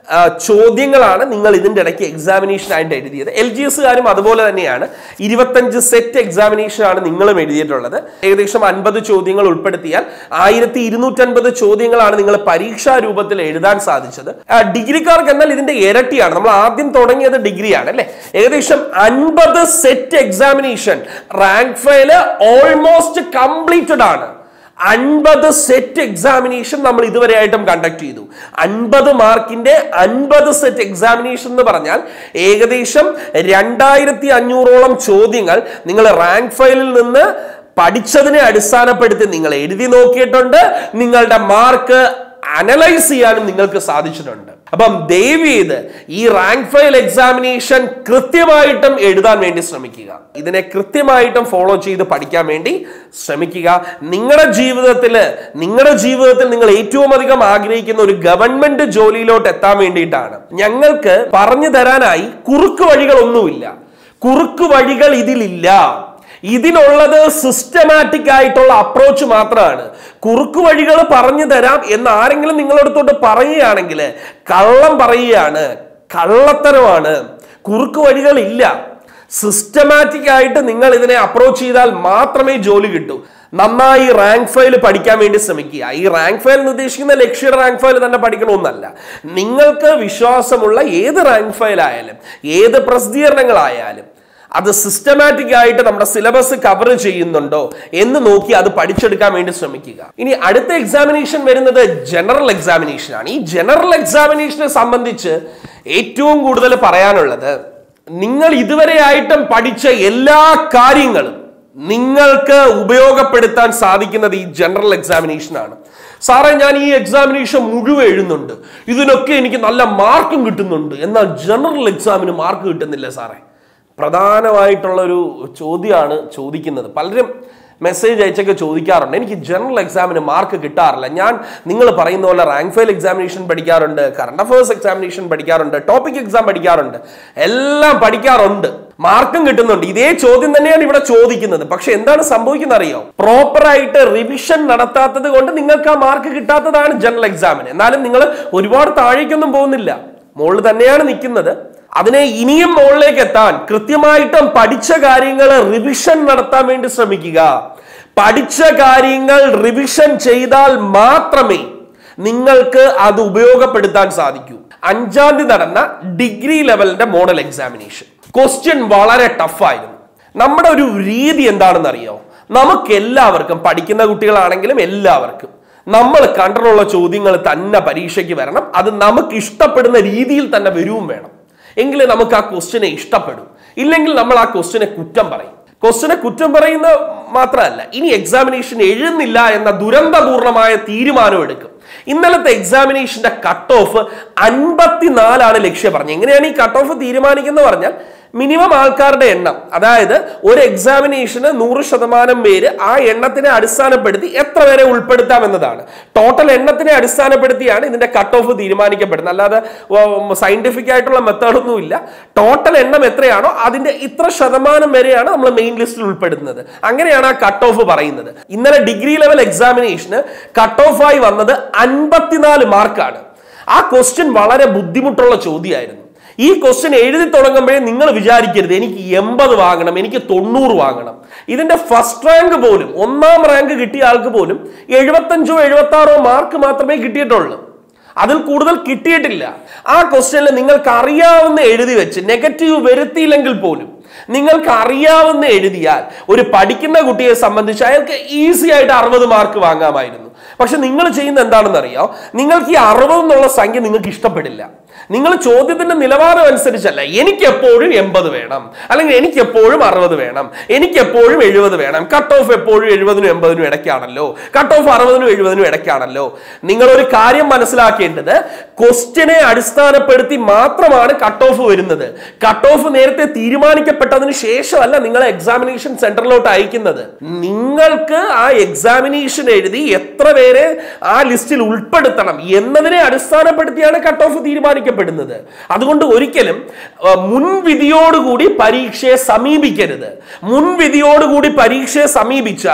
ആ, ചോദ്യങ്ങളാണ് നിങ്ങൾ ഇതിന്റെ ഇടയ്ക്ക് എക്സാമിനേഷൻ ആയിട്ട് എഴുതിയത് എൽ ജി എസുകാരും അതുപോലെ തന്നെയാണ് ഇരുപത്തഞ്ച് സെറ്റ് എക്സാമിനേഷൻ ആണ് നിങ്ങളും എഴുതിയിട്ടുള്ളത് ഏകദേശം അൻപത് ചോദ്യങ്ങൾ ഉൾപ്പെടുത്തിയാൽ ആയിരത്തി ഇരുന്നൂറ്റൻപത് ചോദ്യങ്ങളാണ് നിങ്ങൾ പരീക്ഷാ രൂപത്തിൽ എഴുതാൻ സാധിച്ചത് ആ, ഡിഗ്രിക്കാർക്ക് എന്നാൽ ഇതിന്റെ ഇരട്ടിയാണ് നമ്മൾ ആദ്യം തുടങ്ങിയത് ഡിഗ്രിയാണ് അല്ലെ ഏകദേശം അൻപത് set examination rank file almost completed ആണ് അൻപത് സെറ്റ് എക്സാമിനേഷൻ നമ്മൾ ഇതുവരെ ആയിട്ടും കണ്ടക്ട് ചെയ്തു അൻപത് മാർക്കിന്റെ അൻപത് സെറ്റ് എക്സാമിനേഷൻ എന്ന് പറഞ്ഞാൽ ഏകദേശം രണ്ടായിരത്തി അഞ്ഞൂറോളം ചോദ്യങ്ങൾ നിങ്ങൾ റാങ്ക് ഫയലിൽ നിന്ന് പഠിച്ചതിനെ അടിസ്ഥാനപ്പെടുത്തി നിങ്ങൾ എഴുതി നോക്കിയിട്ടുണ്ട് നിങ്ങളുടെ മാർക്ക് അനലൈസ് ചെയ്യാനും നിങ്ങൾക്ക് സാധിച്ചിട്ടുണ്ട് അപ്പം ദയവ് ചെയ്ത് ഈ റാങ്ക് ഫയൽ എക്സാമിനേഷൻ കൃത്യമായിട്ടും എഴുതാൻ വേണ്ടി ശ്രമിക്കുക ഇതിനെ കൃത്യമായിട്ടും ഫോളോ ചെയ്ത് പഠിക്കാൻ വേണ്ടി ശ്രമിക്കുക നിങ്ങളുടെ ജീവിതത്തിൽ നിങ്ങളുടെ ജീവിതത്തിൽ നിങ്ങൾ ഏറ്റവും അധികം ആഗ്രഹിക്കുന്ന ഒരു ഗവൺമെന്റ് ജോലിയിലോട്ട് എത്താൻ വേണ്ടിയിട്ടാണ് ഞങ്ങൾക്ക് പറഞ്ഞു തരാനായി കുറുക്ക് വഴികളൊന്നുമില്ല കുറുക്ക് വഴികൾ ഇതിലില്ല ഇതിനുള്ളത് സിസ്റ്റമാറ്റിക് ആയിട്ടുള്ള അപ്രോച്ച് മാത്രമാണ് കുറുക്കു വഴികൾ പറഞ്ഞു തരാം എന്ന് ആരെങ്കിലും നിങ്ങളടുത്തോട്ട് പറയുകയാണെങ്കിൽ കള്ളം പറയുകയാണ് കള്ളത്തരമാണ് കുറുക്കു വഴികൾ ഇല്ല സിസ്റ്റമാറ്റിക് ആയിട്ട് നിങ്ങൾ ഇതിനെ അപ്രോച്ച് ചെയ്താൽ മാത്രമേ ജോലി കിട്ടൂ നന്നായി റാങ്ക് ഫയൽ പഠിക്കാൻ വേണ്ടി ശ്രമിക്കുക ഈ റാങ്ക് ഫയൽ എന്ന് ഉദ്ദേശിക്കുന്ന ലക്ഷ്യ റാങ്ക് ഫയൽ തന്നെ പഠിക്കണമെന്നല്ല നിങ്ങൾക്ക് വിശ്വാസമുള്ള ഏത് റാങ്ക് ഫയൽ ആയാലും ഏത് പ്രസിദ്ധീകരണങ്ങളായാലും അത് സിസ്റ്റമാറ്റിക് ആയിട്ട് നമ്മുടെ സിലബസ് കവർ ചെയ്യുന്നുണ്ടോ എന്ന് നോക്കി അത് പഠിച്ചെടുക്കാൻ വേണ്ടി ശ്രമിക്കുക ഇനി അടുത്ത എക്സാമിനേഷൻ വരുന്നത് ജനറൽ എക്സാമിനേഷൻ ആണ് ഈ ജനറൽ എക്സാമിനേഷനെ സംബന്ധിച്ച് ഏറ്റവും കൂടുതൽ പറയാനുള്ളത് നിങ്ങൾ ഇതുവരെയായിട്ടും പഠിച്ച എല്ലാ കാര്യങ്ങളും നിങ്ങൾക്ക് ഉപയോഗപ്പെടുത്താൻ സാധിക്കുന്നത് ഈ ജനറൽ എക്സാമിനേഷൻ ആണ് സാറേ ഞാൻ ഈ എക്സാമിനേഷൻ മുഴുവൻ എഴുതുന്നുണ്ട് ഇതിനൊക്കെ എനിക്ക് നല്ല മാർക്കും കിട്ടുന്നുണ്ട് എന്നാൽ ജനറൽ എക്സാമിന് മാർക്ക് കിട്ടുന്നില്ല സാറേ പ്രധാനമായിട്ടുള്ള ഒരു ചോദ്യമാണ് ചോദിക്കുന്നത് പലരും മെസ്സേജ് അയച്ചൊക്കെ ചോദിക്കാറുണ്ട് എനിക്ക് ജനറൽ എക്സാമിന് മാർക്ക് കിട്ടാറില്ല ഞാൻ നിങ്ങൾ പറയുന്ന പോലെ റാങ്ക് ഫയൽ എക്സാമിനേഷൻ പഠിക്കാറുണ്ട് കറണ്ട് അഫയേഴ്സ് എക്സാമിനേഷൻ പഠിക്കാറുണ്ട് ടോപ്പിക് എക്സാം പഠിക്കാറുണ്ട് എല്ലാം പഠിക്കാറുണ്ട് മാർക്കും കിട്ടുന്നുണ്ട് ഇതേ ചോദ്യം തന്നെയാണ് ഇവിടെ ചോദിക്കുന്നത് പക്ഷെ എന്താണ് സംഭവിക്കുന്നത് അറിയോ പ്രോപ്പർ ആയിട്ട് റിവിഷൻ നടത്താത്തത് കൊണ്ട് നിങ്ങൾക്ക് ആ മാർക്ക് കിട്ടാത്തതാണ് ജനറൽ എക്സാമിന് എന്നാലും നിങ്ങൾ ഒരുപാട് താഴേക്കൊന്നും പോകുന്നില്ല മുകളിൽ തന്നെയാണ് നിൽക്കുന്നത് അതിനെ ഇനിയും മുകളിലേക്ക് എത്താൻ കൃത്യമായിട്ടും പഠിച്ച കാര്യങ്ങൾ റിവിഷൻ നടത്താൻ വേണ്ടി ശ്രമിക്കുക പഠിച്ച കാര്യങ്ങൾ റിവിഷൻ ചെയ്താൽ മാത്രമേ നിങ്ങൾക്ക് അത് ഉപയോഗപ്പെടുത്താൻ സാധിക്കൂ അഞ്ചാം തീയതി നടന്ന ഡിഗ്രി ലെവലിന്റെ മോഡൽ എക്സാമിനേഷൻ ക്വസ്റ്റ്യൻ വളരെ ടഫായിരുന്നു നമ്മുടെ ഒരു രീതി എന്താണെന്ന് അറിയോ നമുക്ക് എല്ലാവർക്കും പഠിക്കുന്ന കുട്ടികളാണെങ്കിലും എല്ലാവർക്കും നമ്മൾ കണ്ടിട്ടുള്ള ചോദ്യങ്ങൾ തന്നെ പരീക്ഷയ്ക്ക് വരണം അത് നമുക്ക് ഇഷ്ടപ്പെടുന്ന രീതിയിൽ തന്നെ വരുവും വേണം എങ്കിലേ നമുക്ക് ആ ക്വസ്റ്റ്യനെ ഇഷ്ടപ്പെടും ഇല്ലെങ്കിൽ നമ്മൾ ആ ക്വസ്റ്റ്യനെ കുറ്റം പറയും ക്വസ്റ്റ്യനെ കുറ്റം പറയുന്ന മാത്രമല്ല ഇനി എക്സാമിനേഷൻ എഴുതുന്നില്ല എന്ന ദുരന്തപൂർണമായ തീരുമാനം എടുക്കും ഇന്നലത്തെ എക്സാമിനേഷന്റെ കട്ട് ഓഫ് അൻപത്തിനാലാണ് ലക്ഷ്യം പറഞ്ഞത് എങ്ങനെയാണ് ഈ കട്ട് ഓഫ് തീരുമാനിക്കുന്നത് പറഞ്ഞാൽ മിനിമം ആൾക്കാരുടെ എണ്ണം അതായത് ഒരു എക്സാമിനേഷന് നൂറ് ശതമാനം പേര് ആ എണ്ണത്തിനെ അടിസ്ഥാനപ്പെടുത്തി എത്ര പേരെ ഉൾപ്പെടുത്താം എന്നതാണ് ടോട്ടൽ എണ്ണത്തിനെ അടിസ്ഥാനപ്പെടുത്തിയാണ് ഇതിന്റെ കട്ട് ഓഫ് തീരുമാനിക്കപ്പെടുന്നത് അല്ലാതെ സയന്റിഫിക് ആയിട്ടുള്ള മെത്തേഡൊന്നും ഇല്ല ടോട്ടൽ എണ്ണം എത്രയാണോ അതിന്റെ ഇത്ര ശതമാനം വരെയാണ് നമ്മൾ മെയിൻ ലിസ്റ്റിൽ ഉൾപ്പെടുന്നത് അങ്ങനെയാണ് ആ കട്ട് ഓഫ് പറയുന്നത് ഇന്നലെ ഡിഗ്രി ലെവൽ എക്സാമിനേഷന് കട്ട് ഓഫ് ആയി വന്നത് അൻപത്തിനാല് മാർക്കാണ് ആ ക്വസ്റ്റ്യൻ വളരെ ബുദ്ധിമുട്ടുള്ള ചോദ്യമായിരുന്നു ഈ ക്വസ്റ്റ്യൻ എഴുതി തുടങ്ങുമ്പോഴേ നിങ്ങൾ വിചാരിക്കരുത് എനിക്ക് എൺപത് വാങ്ങണം എനിക്ക് തൊണ്ണൂറ് വാങ്ങണം ഇതിന്റെ ഫസ്റ്റ് റാങ്ക് പോലും ഒന്നാം റാങ്ക് കിട്ടിയ ആൾക്ക് പോലും എഴുപത്തഞ്ചോ എഴുപത്തി ആറോ മാർക്ക് മാത്രമേ കിട്ടിയിട്ടുള്ളൂ അതിൽ കൂടുതൽ കിട്ടിയിട്ടില്ല ആ ക്വസ്റ്റ്യനിൽ നിങ്ങൾക്ക് അറിയാവുന്ന എഴുതി വെച്ച് നെഗറ്റീവ് വരുത്തിയില്ലെങ്കിൽ പോലും നിങ്ങൾക്ക് അറിയാവുന്ന എഴുതിയാൽ ഒരു പഠിക്കുന്ന കുട്ടിയെ സംബന്ധിച്ച് അയാൾക്ക് ഈസി ആയിട്ട് അറുപത് മാർക്ക് വാങ്ങാമായിരുന്നു പക്ഷെ നിങ്ങൾ ചെയ്യുന്ന എന്താണെന്ന് അറിയോ നിങ്ങൾക്ക് ഈ അറുപത് എന്നുള്ള സംഖ്യ നിങ്ങൾക്ക് ഇഷ്ടപ്പെടില്ല നിങ്ങൾ ചോദ്യത്തിന്റെ നിലവാരം അനുസരിച്ചല്ല എനിക്ക് എപ്പോഴും എൺപത് വേണം അല്ലെങ്കിൽ എനിക്ക് എപ്പോഴും അറുപത് വേണം എനിക്ക് എപ്പോഴും എഴുപത് വേണം കട്ട് ഓഫ് എപ്പോഴും എഴുപതിനും എൺപതിനും ഇടയ്ക്കാണല്ലോ കട്ട് ഓഫ് അറുപതിനും എഴുപതിനും ഇടയ്ക്കാണല്ലോ നിങ്ങൾ ഒരു കാര്യം മനസ്സിലാക്കേണ്ടത് ക്വസ്റ്റ്യനെ അടിസ്ഥാനപ്പെടുത്തി മാത്രമാണ് കട്ട് ഓഫ് വരുന്നത് കട്ട് ഓഫ് നേരത്തെ തീരുമാനിക്കപ്പെട്ടതിന് ശേഷമല്ല നിങ്ങളെ എക്സാമിനേഷൻ സെന്ററിലോട്ട് അയക്കുന്നത് നിങ്ങൾക്ക് ആ എക്സാമിനേഷൻ എഴുതി എത്ര പേരെ ആ ലിസ്റ്റിൽ ഉൾപ്പെടുത്തണം എന്നതിനെ അടിസ്ഥാനപ്പെടുത്തിയാണ് കട്ട് ഓഫ് തീരുമാനിക്കപ്പെടുന്നത് അതുകൊണ്ട് ഒരിക്കലും ആ, മുൻവിധിയോടുകൂടി പരീക്ഷയെ സമീപിക്കരുത് മുൻവിധിയോടുകൂടി പരീക്ഷയെ സമീപിച്ചാൽ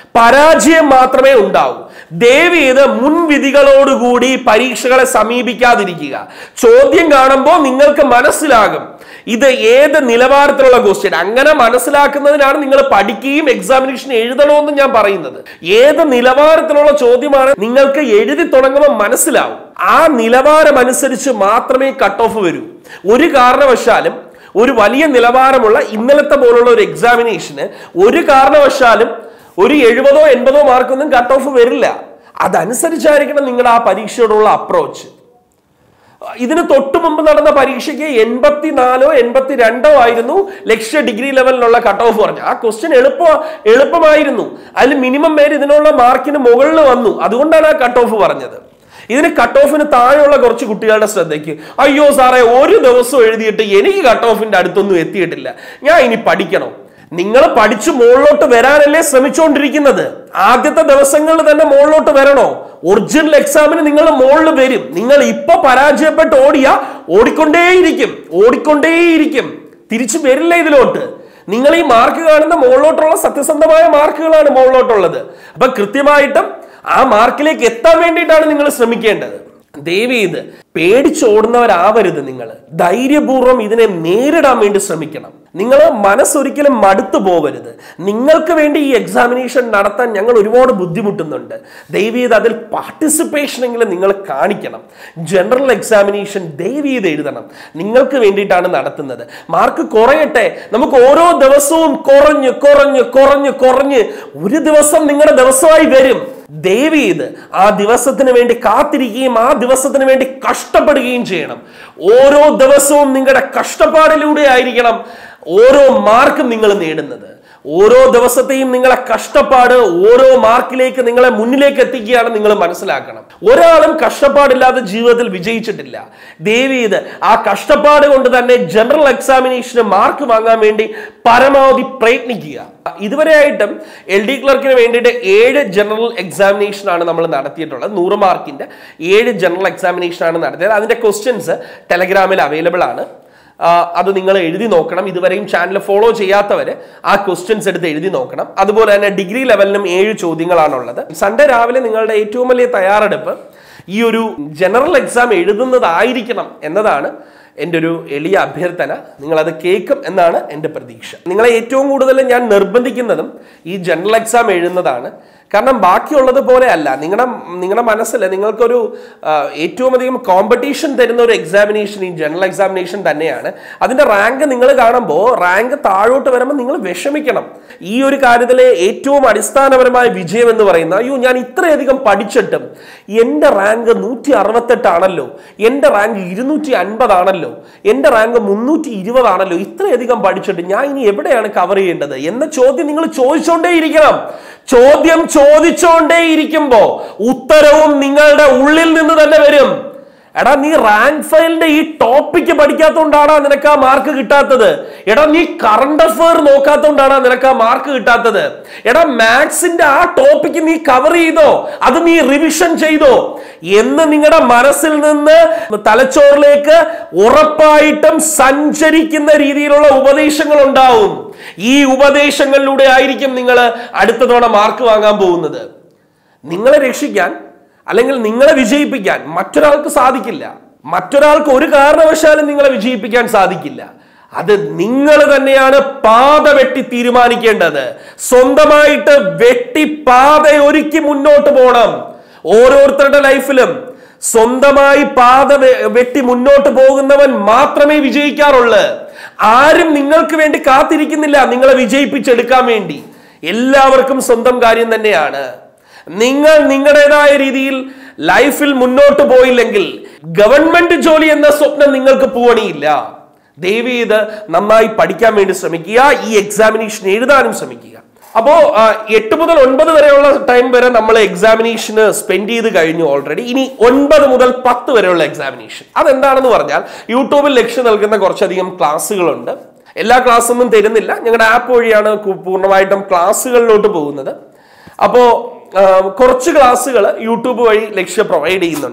പരാജയം മാത്രമേ ഉണ്ടാവൂ ദയവ് ചെയ്ത് മുൻവിധികളോടുകൂടി പരീക്ഷകളെ സമീപിക്കാതിരിക്കുക ചോദ്യം കാണുമ്പോൾ നിങ്ങൾക്ക് മനസ്സിലാകും ഇത് ഏത് നിലവാരത്തിലുള്ള ക്വസ്റ്റ്യൻ അങ്ങനെ മനസ്സിലാക്കുന്നതിനാണ് നിങ്ങൾ പഠിക്കുകയും എക്സാമിനേഷൻ എഴുതണമെന്ന് ഞാൻ പറയുന്നത് ഏത് നിലവാരത്തിലുള്ള ചോദ്യമാണ് നിങ്ങൾക്ക് എഴുതി തുടങ്ങുമ്പോൾ മനസ്സിലാവും ആ നിലവാരം അനുസരിച്ച് മാത്രമേ കട്ട് ഓഫ് വരൂ ഒരു കാരണവശാലും ഒരു വലിയ നിലവാരമുള്ള ഇന്നലത്തെ പോലുള്ള ഒരു എക്സാമിനേഷന് ഒരു കാരണവശാലും ഒരു എഴുപതോ എൺപതോ മാർക്കൊന്നും കട്ട് ഓഫ് വരില്ല അതനുസരിച്ചായിരിക്കണം നിങ്ങളുടെ ആ പരീക്ഷയോടുള്ള അപ്രോച്ച് ഇതിന് തൊട്ടു മുമ്പ് നടന്ന പരീക്ഷയ്ക്ക് എൺപത്തിനാലോ എൺപത്തി രണ്ടോ ആയിരുന്നു ലക്ഷ്യ ഡിഗ്രി ലെവലിലുള്ള കട്ട് ഓഫ് പറഞ്ഞു ആ ക്വസ്റ്റ്യൻ എളുപ്പ എളുപ്പമായിരുന്നു അതിൽ മിനിമം പേര് ഇതിനുള്ള മാർക്കിന് മുകളിൽ വന്നു അതുകൊണ്ടാണ് ആ കട്ട് ഓഫ് പറഞ്ഞത് ഇതിന് കട്ട് ഓഫിന് താഴെയുള്ള കുറച്ച് കുട്ടികളുടെ ശ്രദ്ധയ്ക്ക് അയ്യോ സാറേ ഒരു ദിവസം എഴുതിയിട്ട് എനിക്ക് കട്ട് ഓഫിന്റെ അടുത്തൊന്നും എത്തിയിട്ടില്ല ഞാൻ ഇനി പഠിക്കണം നിങ്ങൾ പഠിച്ചു മുകളിലോട്ട് വരാനല്ലേ ശ്രമിച്ചുകൊണ്ടിരിക്കുന്നത് ആദ്യത്തെ ദിവസങ്ങളിൽ തന്നെ മുകളിലോട്ട് വരണോ ഒറിജിനൽ എക്സാമിന് നിങ്ങൾ മുകളിൽ വരും നിങ്ങൾ ഇപ്പൊ പരാജയപ്പെട്ട് ഓടിയ ഓടിക്കൊണ്ടേയിരിക്കും ഓടിക്കൊണ്ടേയിരിക്കും തിരിച്ചു വരില്ല ഇതിലോട്ട് നിങ്ങൾ ഈ മാർക്ക് കാണുന്ന മുകളിലോട്ടുള്ള സത്യസന്ധമായ മാർക്കുകളാണ് മുകളിലോട്ടുള്ളത് അപ്പൊ കൃത്യമായിട്ടും ആ മാർക്കിലേക്ക് എത്താൻ വേണ്ടിയിട്ടാണ് നിങ്ങൾ ശ്രമിക്കേണ്ടത് ദയവ് ചെയ്ത് പേടിച്ചോടുന്നവരാവരുത് നിങ്ങൾ ധൈര്യപൂർവ്വം ഇതിനെ നേരിടാൻ വേണ്ടി ശ്രമിക്കണം നിങ്ങൾ മനസ്സൊരിക്കലും മടുത്തു പോവരുത് നിങ്ങൾക്ക് വേണ്ടി ഈ എക്സാമിനേഷൻ നടത്താൻ ഞങ്ങൾ ഒരുപാട് ബുദ്ധിമുട്ടുന്നുണ്ട് ദയവ് ചെയ്ത് അതിൽ പാർട്ടിസിപ്പേഷൻ എങ്കിലും നിങ്ങൾ കാണിക്കണം ജനറൽ എക്സാമിനേഷൻ ദയവ് ചെയ്ത് എഴുതണം നിങ്ങൾക്ക് വേണ്ടിയിട്ടാണ് നടത്തുന്നത് മാർക്ക് കുറയട്ടെ നമുക്ക് ഓരോ ദിവസവും കുറഞ്ഞ് കുറഞ്ഞ് കുറഞ്ഞ് കുറഞ്ഞ് ഒരു ദിവസം നിങ്ങളുടെ ദിവസമായി വരും ദയവ് ചെയ്ത് ആ ദിവസത്തിന് വേണ്ടി കാത്തിരിക്കുകയും ആ ദിവസത്തിന് വേണ്ടി കഷ്ടപ്പെടുകയും ചെയ്യണം ഓരോ ദിവസവും നിങ്ങളുടെ കഷ്ടപ്പാടിലൂടെ ആയിരിക്കണം ഓരോ മാർക്കും നിങ്ങൾ നേടുന്നത് ഓരോ ദിവസത്തെയും നിങ്ങളെ കഷ്ടപ്പാട് ഓരോ മാർക്കിലേക്ക് നിങ്ങളെ മുന്നിലേക്ക് എത്തിക്കുകയാണ് നിങ്ങൾ മനസ്സിലാക്കണം ഒരാളും കഷ്ടപ്പാടില്ലാതെ ജീവിതത്തിൽ വിജയിച്ചിട്ടില്ല ദേവി ഇത് ആ കഷ്ടപ്പാട് കൊണ്ട് തന്നെ ജനറൽ എക്സാമിനേഷന് മാർക്ക് വാങ്ങാൻ വേണ്ടി പരമാവധി പ്രയത്നിക്കുക ഇതുവരെയായിട്ടും എൽ ഡി ക്ലർക്കിന് വേണ്ടിയിട്ട് ഏഴ് ജനറൽ എക്സാമിനേഷൻ ആണ് നമ്മൾ നടത്തിയിട്ടുള്ളത് നൂറ് മാർക്കിന്റെ ഏഴ് ജനറൽ എക്സാമിനേഷൻ ആണ് നടത്തിയത് അതിന്റെ ക്വസ്റ്റ്യൻസ് ടെലഗ്രാമിൽ അവൈലബിൾ ആണ് ആ, അത് നിങ്ങൾ എഴുതി നോക്കണം ഇതുവരെയും ചാനൽ ഫോളോ ചെയ്യാത്തവര് ആ ക്വസ്റ്റ്യൻസ് എടുത്ത് എഴുതി നോക്കണം അതുപോലെ തന്നെ ഡിഗ്രി ലെവലിനും ഏഴ് ചോദ്യങ്ങളാണുള്ളത് സൺഡേ രാവിലെ നിങ്ങളുടെ ഏറ്റവും വലിയ തയ്യാറെടുപ്പ് ഈ ഒരു ജനറൽ എക്സാം എഴുതുന്നതായിരിക്കണം എന്നതാണ് എൻ്റെ ഒരു എളിയ അഭ്യർത്ഥന നിങ്ങളത് കേൾക്കും എന്നാണ് എൻ്റെ പ്രതീക്ഷ നിങ്ങളെ ഏറ്റവും കൂടുതൽ ഞാൻ നിർബന്ധിക്കുന്നതും ഈ ജനറൽ എക്സാം എഴുതുന്നതാണ് കാരണം ബാക്കിയുള്ളത് പോലെ അല്ല നിങ്ങളുടെ നിങ്ങളുടെ മനസ്സിൽ നിങ്ങൾക്കൊരു ആ, ഏറ്റവും അധികം കോമ്പറ്റീഷൻ തരുന്ന ഒരു എക്സാമിനേഷൻ ഈ ജനറൽ എക്സാമിനേഷൻ തന്നെയാണ് അതിന്റെ റാങ്ക് നിങ്ങൾ കാണുമ്പോൾ റാങ്ക് താഴോട്ട് വരുമ്പോൾ നിങ്ങൾ വിഷമിക്കണം ഈ ഒരു കാര്യത്തിലെ ഏറ്റവും അടിസ്ഥാനപരമായ വിജയം എന്ന് പറയുന്നത് അയ്യോ ഞാൻ ഇത്രയധികം പഠിച്ചിട്ടും എൻ്റെ റാങ്ക് നൂറ്റി അറുപത്തെട്ടാണല്ലോ എൻ്റെ റാങ്ക് ഇരുന്നൂറ്റി അൻപതാണല്ലോ എൻ്റെ റാങ്ക് മുന്നൂറ്റി ഇരുപതാണല്ലോ ഇത്രയധികം പഠിച്ചിട്ട് ഞാൻ ഇനി എവിടെയാണ് കവർ ചെയ്യേണ്ടത് എന്ന ചോദ്യം നിങ്ങൾ ചോദിച്ചുകൊണ്ടേയിരിക്കണം ചോദ്യം ചോദിച്ചുകൊണ്ടേ ഇരിക്കുമ്പോ ഉത്തരവും നിങ്ങളുടെ ഉള്ളിൽ നിന്ന് തന്നെ വരും എടാ നീ റാങ്ക് ഫയലിന്റെ ഈ ടോപ്പിക്ക് പഠിക്കാത്തോണ്ടാണ് നിനക്ക് ആ മാർക്ക് കിട്ടാത്തത് എടാ നീ കറണ്ട് അഫയർ നോക്കാത്തോണ്ടാണ് നിനക്ക് ആ മാർക്ക് കിട്ടാത്തത് എടാ മാത്സിന്റെ ആ ടോപ്പിക്ക് നീ കവർ ചെയ്തോ അത് നീ റിവിഷൻ ചെയ്തോ എന്ന് നിങ്ങളുടെ മനസ്സിൽ നിന്ന് തലച്ചോറിലേക്ക് ഉറപ്പായിട്ടും സഞ്ചരിക്കുന്ന രീതിയിലുള്ള ഉപദേശങ്ങൾ ഉണ്ടാവും ഈ ഉപദേശങ്ങളിലൂടെ ആയിരിക്കും നിങ്ങൾ അടുത്ത തവണ മാർക്ക് വാങ്ങാൻ പോകുന്നത് നിങ്ങളെ രക്ഷിക്കാൻ അല്ലെങ്കിൽ നിങ്ങളെ വിജയിപ്പിക്കാൻ മറ്റൊരാൾക്ക് സാധിക്കില്ല മറ്റൊരാൾക്ക് ഒരു കാരണവശാലും നിങ്ങളെ വിജയിപ്പിക്കാൻ സാധിക്കില്ല അത് നിങ്ങൾ തന്നെയാണ് പാത വെട്ടി തീരുമാനിക്കേണ്ടത് സ്വന്തമായിട്ട് വെട്ടി പാത ഒരുക്കി മുന്നോട്ട് പോകണം ഓരോരുത്തരുടെ ലൈഫിലും സ്വന്തമായി പാത വെ- വെട്ടി മുന്നോട്ട് പോകുന്നവൻ മാത്രമേ വിജയിക്കാറുള്ളൂ ആരും നിങ്ങൾക്ക് വേണ്ടി കാത്തിരിക്കുന്നില്ല നിങ്ങളെ വിജയിപ്പിച്ചെടുക്കാൻ വേണ്ടി എല്ലാവർക്കും സ്വന്തം കാര്യം തന്നെയാണ് നിങ്ങൾ നിങ്ങളുടേതായ രീതിയിൽ ലൈഫിൽ മുന്നോട്ട് പോയില്ലെങ്കിൽ ഗവൺമെന്റ് ജോലി എന്ന സ്വപ്നം നിങ്ങൾക്ക് പൂവണിയില്ല ദയവ് ചെയ്ത് നന്നായി പഠിക്കാൻ വേണ്ടി ശ്രമിക്കുക ഈ എക്സാമിനേഷൻ എഴുതാനും ശ്രമിക്കുക അപ്പോ ആ, എട്ട് മുതൽ ഒൻപത് വരെയുള്ള ടൈം വരെ നമ്മൾ എക്സാമിനേഷന് സ്പെൻഡ് ചെയ്ത് കഴിഞ്ഞു ഓൾറെഡി ഇനി ഒൻപത് മുതൽ പത്ത് വരെയുള്ള എക്സാമിനേഷൻ അതെന്താണെന്ന് പറഞ്ഞാൽ യൂട്യൂബിൽ ലക്ഷ്യം നൽകുന്ന കുറച്ചധികം ക്ലാസ്സുകളുണ്ട് എല്ലാ ക്ലാസ്സൊന്നും തരുന്നില്ല ഞങ്ങളുടെ ആപ്പ് വഴിയാണ് കു- പൂർണ്ണമായിട്ടും ക്ലാസ്സുകളിലോട്ട് പോകുന്നത് അപ്പോൾ കുറച്ച് ക്ലാസ്സുകൾ യൂട്യൂബ് വഴി ലക്ഷ്യം പ്രൊവൈഡ് ചെയ്യുന്നുണ്ട്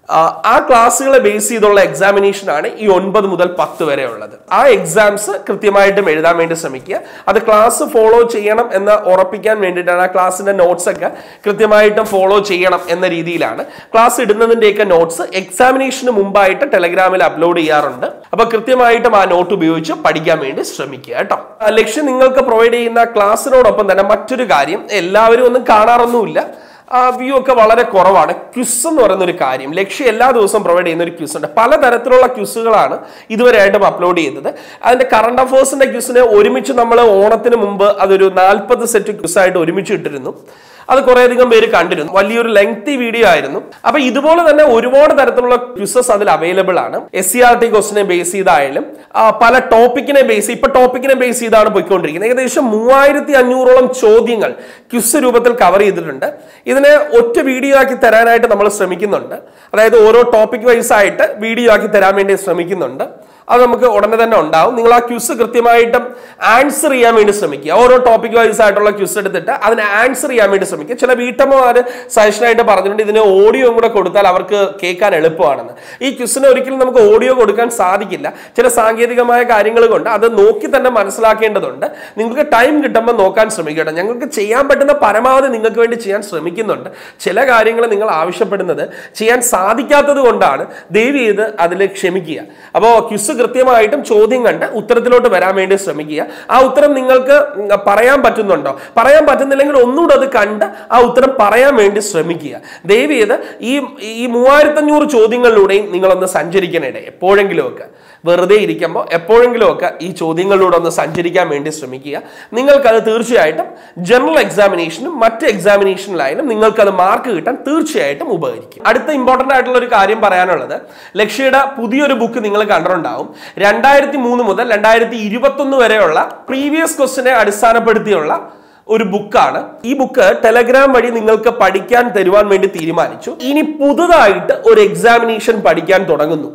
ആ, ആ ക്ലാസ്സുകളെ ബേസ് ചെയ്തുള്ള എക്സാമിനേഷൻ ആണ് ഈ ഒൻപത് മുതൽ പത്ത് വരെ ഉള്ളത് ആ എക്സാംസ് കൃത്യമായിട്ടും എഴുതാൻ വേണ്ടി ശ്രമിക്കുക അത് ക്ലാസ് ഫോളോ ചെയ്യണം എന്ന് ഉറപ്പിക്കാൻ വേണ്ടിയിട്ടാണ് ആ ക്ലാസ്സിന്റെ നോട്ട്സ് ഒക്കെ കൃത്യമായിട്ടും ഫോളോ ചെയ്യണം എന്ന രീതിയിലാണ് ക്ലാസ് ഇടുന്നതിന്റെയൊക്കെ നോട്ട്സ് എക്സാമിനേഷന് മുമ്പായിട്ട് ടെലഗ്രാമിൽ അപ്ലോഡ് ചെയ്യാറുണ്ട് അപ്പൊ കൃത്യമായിട്ടും ആ നോട്ട് ഉപയോഗിച്ച് പഠിക്കാൻ വേണ്ടി ശ്രമിക്കുക കേട്ടോ ആ ലക്ഷ്യം നിങ്ങൾക്ക് പ്രൊവൈഡ് ചെയ്യുന്ന ക്ലാസ്സിനോടൊപ്പം തന്നെ മറ്റൊരു കാര്യം എല്ലാവരും ഒന്നും കാണാറൊന്നുമില്ല ആ വ്യൂ ഒക്കെ വളരെ കുറവാണ് ക്വിസ് എന്ന് പറയുന്ന ഒരു കാര്യം ലക്ഷ്യം എല്ലാ ദിവസവും പ്രൊവൈഡ് ചെയ്യുന്ന ഒരു ക്വിസ് ഉണ്ട് പലതരത്തിലുള്ള ക്വിസുകളാണ് ഇതുവരെയായിട്ടും അപ്ലോഡ് ചെയ്തത് അതിന്റെ കറണ്ട് അഫേഴ്സിന്റെ ക്വിസിനെ ഒരുമിച്ച് നമ്മൾ ഓണത്തിന് മുമ്പ് അതൊരു നാൽപ്പത് സെറ്റ് ക്വിസ് ആയിട്ട് ഒരുമിച്ച് ഇട്ടിരുന്നു അത് കുറേയധികം പേര് കണ്ടിരുന്നു വലിയൊരു ലെങ്തി വീഡിയോ ആയിരുന്നു അപ്പൊ ഇതുപോലെ തന്നെ ഒരുപാട് തരത്തിലുള്ള ക്വിസസ് അതിൽ അവൈലബിൾ ആണ് എസ് സി ആർ ടി ക്വസ്റ്റിനെ ബേസ് ചെയ്തായാലും ആ, പല ടോപ്പിക്കിനെ ബേസ് ഇപ്പൊ ടോപ്പിക്കിനെ ബേസ് ചെയ്താണ് പോയിക്കൊണ്ടിരിക്കുന്നത് ഏകദേശം മൂവായിരത്തി അഞ്ഞൂറോളം ചോദ്യങ്ങൾ ക്വിസ് രൂപത്തിൽ കവർ ചെയ്തിട്ടുണ്ട് ഇതിനെ ഒറ്റ വീഡിയോ ആക്കി തരാനായിട്ട് നമ്മൾ ശ്രമിക്കുന്നുണ്ട് അതായത് ഓരോ ടോപ്പിക് വൈസ് ആയിട്ട് വീഡിയോ ആക്കി തരാൻ വേണ്ടി ശ്രമിക്കുന്നുണ്ട് അത് നമുക്ക് ഉടനെ തന്നെ ഉണ്ടാവും നിങ്ങൾ ആ ക്യൂസ് കൃത്യമായിട്ടും ആൻസർ ചെയ്യാൻ വേണ്ടി ശ്രമിക്കുക ഓരോ ടോപ്പിക് വൈസ് ആയിട്ടുള്ള ക്യൂസ് എടുത്തിട്ട് അതിന് ആൻസർ ചെയ്യാൻ വേണ്ടി ശ്രമിക്കുക ചില വീട്ടമ്മമാര് സജഷനായിട്ട് പറഞ്ഞിട്ടുണ്ട് ഇതിന് ഓഡിയോ കൂടെ കൊടുത്താൽ അവർക്ക് കേൾക്കാൻ എളുപ്പമാണെന്ന് ഈ ക്യൂസിന് ഒരിക്കലും നമുക്ക് ഓഡിയോ കൊടുക്കാൻ സാധിക്കില്ല ചില സാങ്കേതികമായ കാര്യങ്ങൾ കൊണ്ട് അത് നോക്കി തന്നെ മനസ്സിലാക്കേണ്ടതുണ്ട് നിങ്ങൾക്ക് ടൈം കിട്ടുമ്പോൾ നോക്കാൻ ശ്രമിക്കട്ടെ ഞങ്ങൾക്ക് ചെയ്യാൻ പറ്റുന്ന പരമാവധി നിങ്ങൾക്ക് വേണ്ടി ചെയ്യാൻ ശ്രമിക്കുന്നുണ്ട് ചില കാര്യങ്ങൾ നിങ്ങൾ ആവശ്യപ്പെടുന്നത് ചെയ്യാൻ സാധിക്കാത്തത് കൊണ്ടാണ് ദയവ് ചെയ്ത് അതിൽ ക്ഷമിക്കുക അപ്പോൾ ക്യുസ് കൃത്യമായിട്ടും ചോദ്യം കണ്ട് ഉത്തരത്തിലോട്ട് വരാൻ വേണ്ടി ശ്രമിക്കുക ആ ഉത്തരം നിങ്ങൾക്ക് ഉം, പറയാൻ പറ്റുന്നുണ്ടോ പറയാൻ പറ്റുന്നില്ലെങ്കിൽ ഒന്നുകൂടെ അത് കണ്ട് ആ ഉത്തരം പറയാൻ വേണ്ടി ശ്രമിക്കുക ദയവ് ചെയ്ത് ഈ ഈ മൂവായിരത്തഞ്ഞൂറ് ചോദ്യങ്ങളിലൂടെയും നിങ്ങളൊന്ന് സഞ്ചരിക്കണേടെ എപ്പോഴെങ്കിലുമൊക്കെ വെറുതെ ഇരിക്കുമ്പോൾ എപ്പോഴെങ്കിലുമൊക്കെ ഈ ചോദ്യങ്ങളിലൂടെ ഒന്ന് സഞ്ചരിക്കാൻ വേണ്ടി ശ്രമിക്കുക നിങ്ങൾക്കത് തീർച്ചയായിട്ടും ജനറൽ എക്സാമിനേഷനും മറ്റ് എക്സാമിനേഷനിലായാലും നിങ്ങൾക്കത് മാർക്ക് കിട്ടാൻ തീർച്ചയായിട്ടും ഉപകരിക്കും അടുത്ത ഇമ്പോർട്ടന്റ് ആയിട്ടുള്ള ഒരു കാര്യം പറയാനുള്ളത് ലക്ഷ്യയുടെ പുതിയൊരു ബുക്ക് നിങ്ങൾ കണ്ടിട്ടുണ്ടാവും രണ്ടായിരത്തി മൂന്ന് മുതൽ രണ്ടായിരത്തി ഇരുപത്തൊന്ന് വരെയുള്ള പ്രീവിയസ് ക്വസ്റ്റിനെ അടിസ്ഥാനപ്പെടുത്തിയുള്ള ഒരു ബുക്കാണ് ഈ ബുക്ക് ടെലഗ്രാം വഴി നിങ്ങൾക്ക് പഠിക്കാൻ തരുവാൻ വേണ്ടി തീരുമാനിച്ചു ഇനി പുതുതായിട്ട് ഒരു എക്സാമിനേഷൻ പഠിക്കാൻ തുടങ്ങുന്നു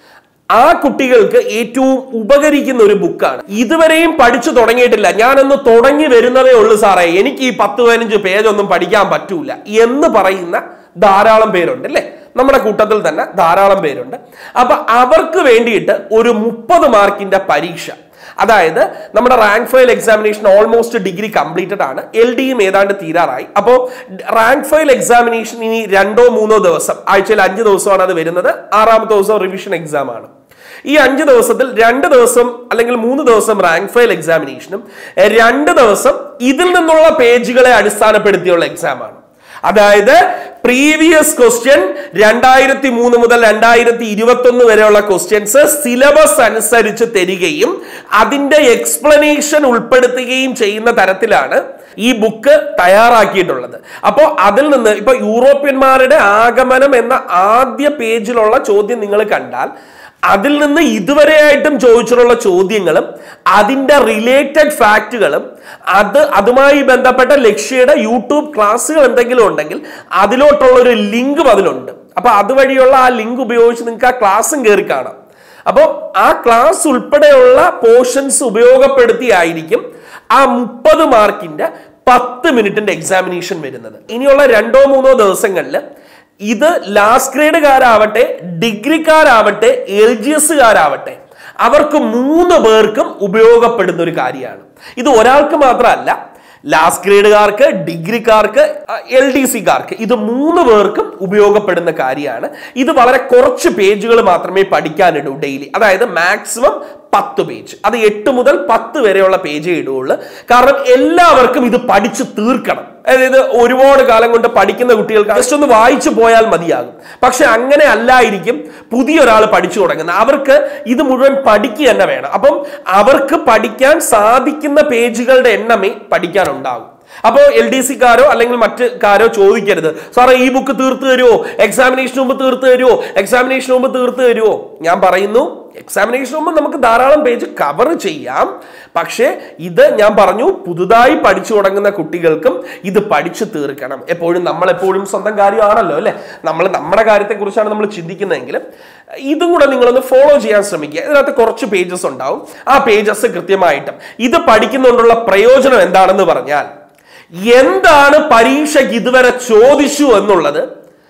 ആ കുട്ടികൾക്ക് ഏറ്റവും ഉപകരിക്കുന്ന ഒരു ബുക്കാണ് ഇതുവരെയും പഠിച്ചു തുടങ്ങിയിട്ടില്ല ഞാനൊന്ന് തുടങ്ങി വരുന്നതേ ഉള്ളൂ സാറേ എനിക്ക് ഈ പത്ത് പതിനഞ്ച് പേജൊന്നും പഠിക്കാൻ പറ്റൂല എന്ന് പറയുന്ന ധാരാളം പേരുണ്ട് അല്ലേ നമ്മുടെ കൂട്ടത്തിൽ തന്നെ ധാരാളം പേരുണ്ട് അപ്പൊ അവർക്ക് വേണ്ടിയിട്ട് ഒരു മുപ്പത് മാർക്കിന്റെ പരീക്ഷ അതായത് നമ്മുടെ rank file examination almost degree completed ആണ് എൽ ഡിയും ഏതാണ്ട് തീരാറായി അപ്പോൾ റാങ്ക് ഫയൽ എക്സാമിനേഷൻ ഇനി രണ്ടോ മൂന്നോ ദിവസം ആഴ്ചയിൽ അഞ്ച് ദിവസമാണ് അത് വരുന്നത് ആറാമത്തെ ദിവസം റിവിഷൻ എക്സാം ആണ് ഈ അഞ്ച് ദിവസത്തിൽ രണ്ട് ദിവസം അല്ലെങ്കിൽ മൂന്ന് ദിവസം റാങ്ക് ഫയൽ എക്സാമിനേഷനും രണ്ട് ദിവസം ഇതിൽ നിന്നുള്ള പേജുകളെ അടിസ്ഥാനപ്പെടുത്തിയുള്ള എക്സാം ആണ് അതായത് പ്രീവിയസ് ക്വസ്റ്റ്യൻ രണ്ടായിരത്തി മൂന്ന് മുതൽ രണ്ടായിരത്തി ഇരുപത്തി ഒന്ന് വരെയുള്ള ക്വസ്റ്റ്യൻസ് സിലബസ് അനുസരിച്ച് തരികയും അതിന്റെ എക്സ്പ്ലനേഷൻ ഉൾപ്പെടുത്തുകയും ചെയ്യുന്ന തരത്തിലാണ് ഈ ബുക്ക് തയ്യാറാക്കിയിട്ടുള്ളത് അപ്പോൾ അതിൽ നിന്ന് ഇപ്പൊ യൂറോപ്യന്മാരുടെ ആഗമനം എന്ന ആദ്യ പേജിലുള്ള ചോദ്യം നിങ്ങൾ കണ്ടാൽ അതിൽ നിന്ന് ഇതുവരെയായിട്ടും ചോദിച്ചിട്ടുള്ള ചോദ്യങ്ങളും അതിന്റെ റിലേറ്റഡ് ഫാക്റ്റുകളും അത് അതുമായി ബന്ധപ്പെട്ട ലക്ഷ്യയുടെ യൂട്യൂബ് ക്ലാസ്സുകൾ എന്തെങ്കിലും ഉണ്ടെങ്കിൽ അതിലോട്ടുള്ള ഒരു ലിങ്കും അതിലുണ്ട് അപ്പൊ അതുവഴിയുള്ള ആ ലിങ്ക് ഉപയോഗിച്ച് നിങ്ങൾക്ക് ആ ക്ലാസ്സും കയറി കാണാം അപ്പോൾ ആ ക്ലാസ് ഉൾപ്പെടെയുള്ള പോർഷൻസ് ഉപയോഗപ്പെടുത്തിയായിരിക്കും ആ മുപ്പത് മാർക്കിന്റെ പത്ത് മിനിറ്റിന്റെ എക്സാമിനേഷൻ വരുന്നത് ഇനിയുള്ള രണ്ടോ മൂന്നോ ദിവസങ്ങളിൽ ഇത് ലാസ്റ്റ് ഗ്രേഡുകാരാവട്ടെ ഡിഗ്രിക്കാരാവട്ടെ എൽ ജി എസുകാരാവട്ടെ അവർക്ക് മൂന്ന് പേർക്കും ഉപയോഗപ്പെടുന്ന ഒരു കാര്യമാണ് ഇത് ഒരാൾക്ക് മാത്രമല്ല ലാസ്റ്റ് ഗ്രേഡുകാർക്ക് ഡിഗ്രിക്കാർക്ക് എൽ ഡി സിക്കാർക്ക് ഇത് മൂന്ന് പേർക്കും ഉപയോഗപ്പെടുന്ന കാര്യമാണ് ഇത് വളരെ കുറച്ച് പേജുകൾ മാത്രമേ പഠിക്കാനിടൂ ഡെയിലി അതായത് മാക്സിമം പത്ത് പേജ് അത് എട്ട് മുതൽ പത്ത് വരെയുള്ള പേജേ ഇടുകയുള്ളൂ കാരണം എല്ലാവർക്കും ഇത് പഠിച്ചു തീർക്കണം അതായത് ഒരുപാട് കാലം കൊണ്ട് പഠിക്കുന്ന കുട്ടികൾക്ക് ജസ്റ്റ് ഒന്ന് വായിച്ചു പോയാൽ മതിയാകും പക്ഷെ അങ്ങനെ അല്ലായിരിക്കും പുതിയൊരാൾ പഠിച്ചു തുടങ്ങുന്നത് അവർക്ക് ഇത് മുഴുവൻ പഠിക്കുക തന്നെ വേണം അപ്പം അവർക്ക് പഠിക്കാൻ സാധിക്കുന്ന പേജുകളുടെ എണ്ണമേ പഠിക്കാനുണ്ടാകും അപ്പോൾ എൽ ഡി സിക്കാരോ അല്ലെങ്കിൽ മറ്റ് കാരോ ചോദിക്കരുത് സാറേ ഈ ബുക്ക് തീർത്ത് തരുമോ എക്സാമിനേഷൻ മുമ്പ് തീർത്ത് തരുമോ എക്സാമിനേഷൻ മുമ്പ് തീർത്ത് തരുമോ ഞാൻ പറയുന്നു എക്സാമിനേഷൻ മുമ്പ് നമുക്ക് ധാരാളം പേജ് കവർ ചെയ്യാം പക്ഷേ ഇത് ഞാൻ പറഞ്ഞു പുതുതായി പഠിച്ചു തുടങ്ങുന്ന കുട്ടികൾക്കും ഇത് പഠിച്ചു തീർക്കണം എപ്പോഴും നമ്മൾ എപ്പോഴും സ്വന്തം കാര്യമാണല്ലോ അല്ലെ നമ്മൾ നമ്മുടെ കാര്യത്തെക്കുറിച്ചാണ് നമ്മൾ ചിന്തിക്കുന്നതെങ്കിലും ഇതും കൂടെ നിങ്ങളൊന്ന് ഫോളോ ചെയ്യാൻ ശ്രമിക്കുക ഇതിനകത്ത് കുറച്ച് പേജസ് ഉണ്ടാവും ആ പേജസ് കൃത്യമായിട്ടും ഇത് പഠിക്കുന്നതുകൊണ്ടുള്ള പ്രയോജനം എന്താണെന്ന് പറഞ്ഞാൽ എന്താണ് പരീക്ഷയ്ക്ക് ഇതുവരെ ചോദിച്ചു എന്നുള്ളത്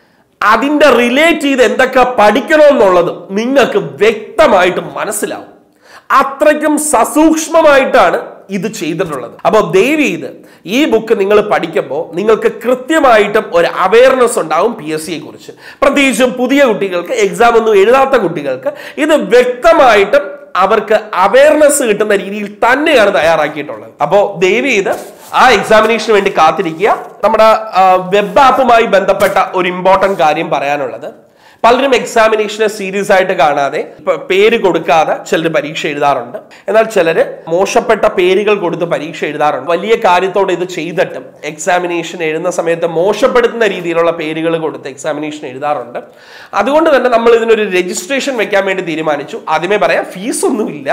അതിന്റെ റിലേറ്റ് ചെയ്ത് എന്തൊക്കെ പഠിക്കണമെന്നുള്ളത് നിങ്ങൾക്ക് വ്യക്തമായിട്ട് മനസ്സിലാവും അത്രയ്ക്കും സസൂക്ഷ്മമായിട്ടാണ് ഇത് ചെയ്തിട്ടുള്ളത് അപ്പോൾ ദയവ് ചെയ്ത് ഈ ബുക്ക് നിങ്ങൾ പഠിക്കുമ്പോൾ നിങ്ങൾക്ക് കൃത്യമായിട്ടും ഒരു അവയർനെസ് ഉണ്ടാവും പി എസ് സിയെ കുറിച്ച് പ്രത്യേകിച്ചും പുതിയ കുട്ടികൾക്ക് എക്സാം ഒന്നും എഴുതാത്ത കുട്ടികൾക്ക് ഇത് വ്യക്തമായിട്ടും അവർക്ക് അവയർനെസ് കിട്ടുന്ന രീതിയിൽ തന്നെയാണ് തയ്യാറാക്കിയിട്ടുള്ളത് അപ്പോൾ ദയവ് ചെയ്ത് ആ എക്സാമിനേഷന് വേണ്ടി കാത്തിരിക്കുക നമ്മുടെ വെബ് ആപ്പുമായി ബന്ധപ്പെട്ട ഒരു ഇമ്പോർട്ടന്റ് കാര്യം പറയാനുള്ളത് പലരും എക്സാമിനേഷനെ സീരിയസ് ആയിട്ട് കാണാതെ ഇപ്പൊ പേര് കൊടുക്കാതെ ചിലർ പരീക്ഷ എഴുതാറുണ്ട് എന്നാൽ ചിലര് മോശപ്പെട്ട പേരുകൾ കൊടുത്ത് പരീക്ഷ എഴുതാറുണ്ട് വലിയ കാര്യത്തോടെ ഇത് ചെയ്തിട്ടും എക്സാമിനേഷൻ എഴുതുന്ന സമയത്ത് മോശപ്പെടുത്തുന്ന രീതിയിലുള്ള പേരുകൾ കൊടുത്ത് എക്സാമിനേഷൻ എഴുതാറുണ്ട് അതുകൊണ്ട് തന്നെ നമ്മൾ ഇതിനൊരു രജിസ്ട്രേഷൻ വെക്കാൻ വേണ്ടി തീരുമാനിച്ചു ആദ്യമേ പറയാം ഫീസ് ഒന്നുമില്ല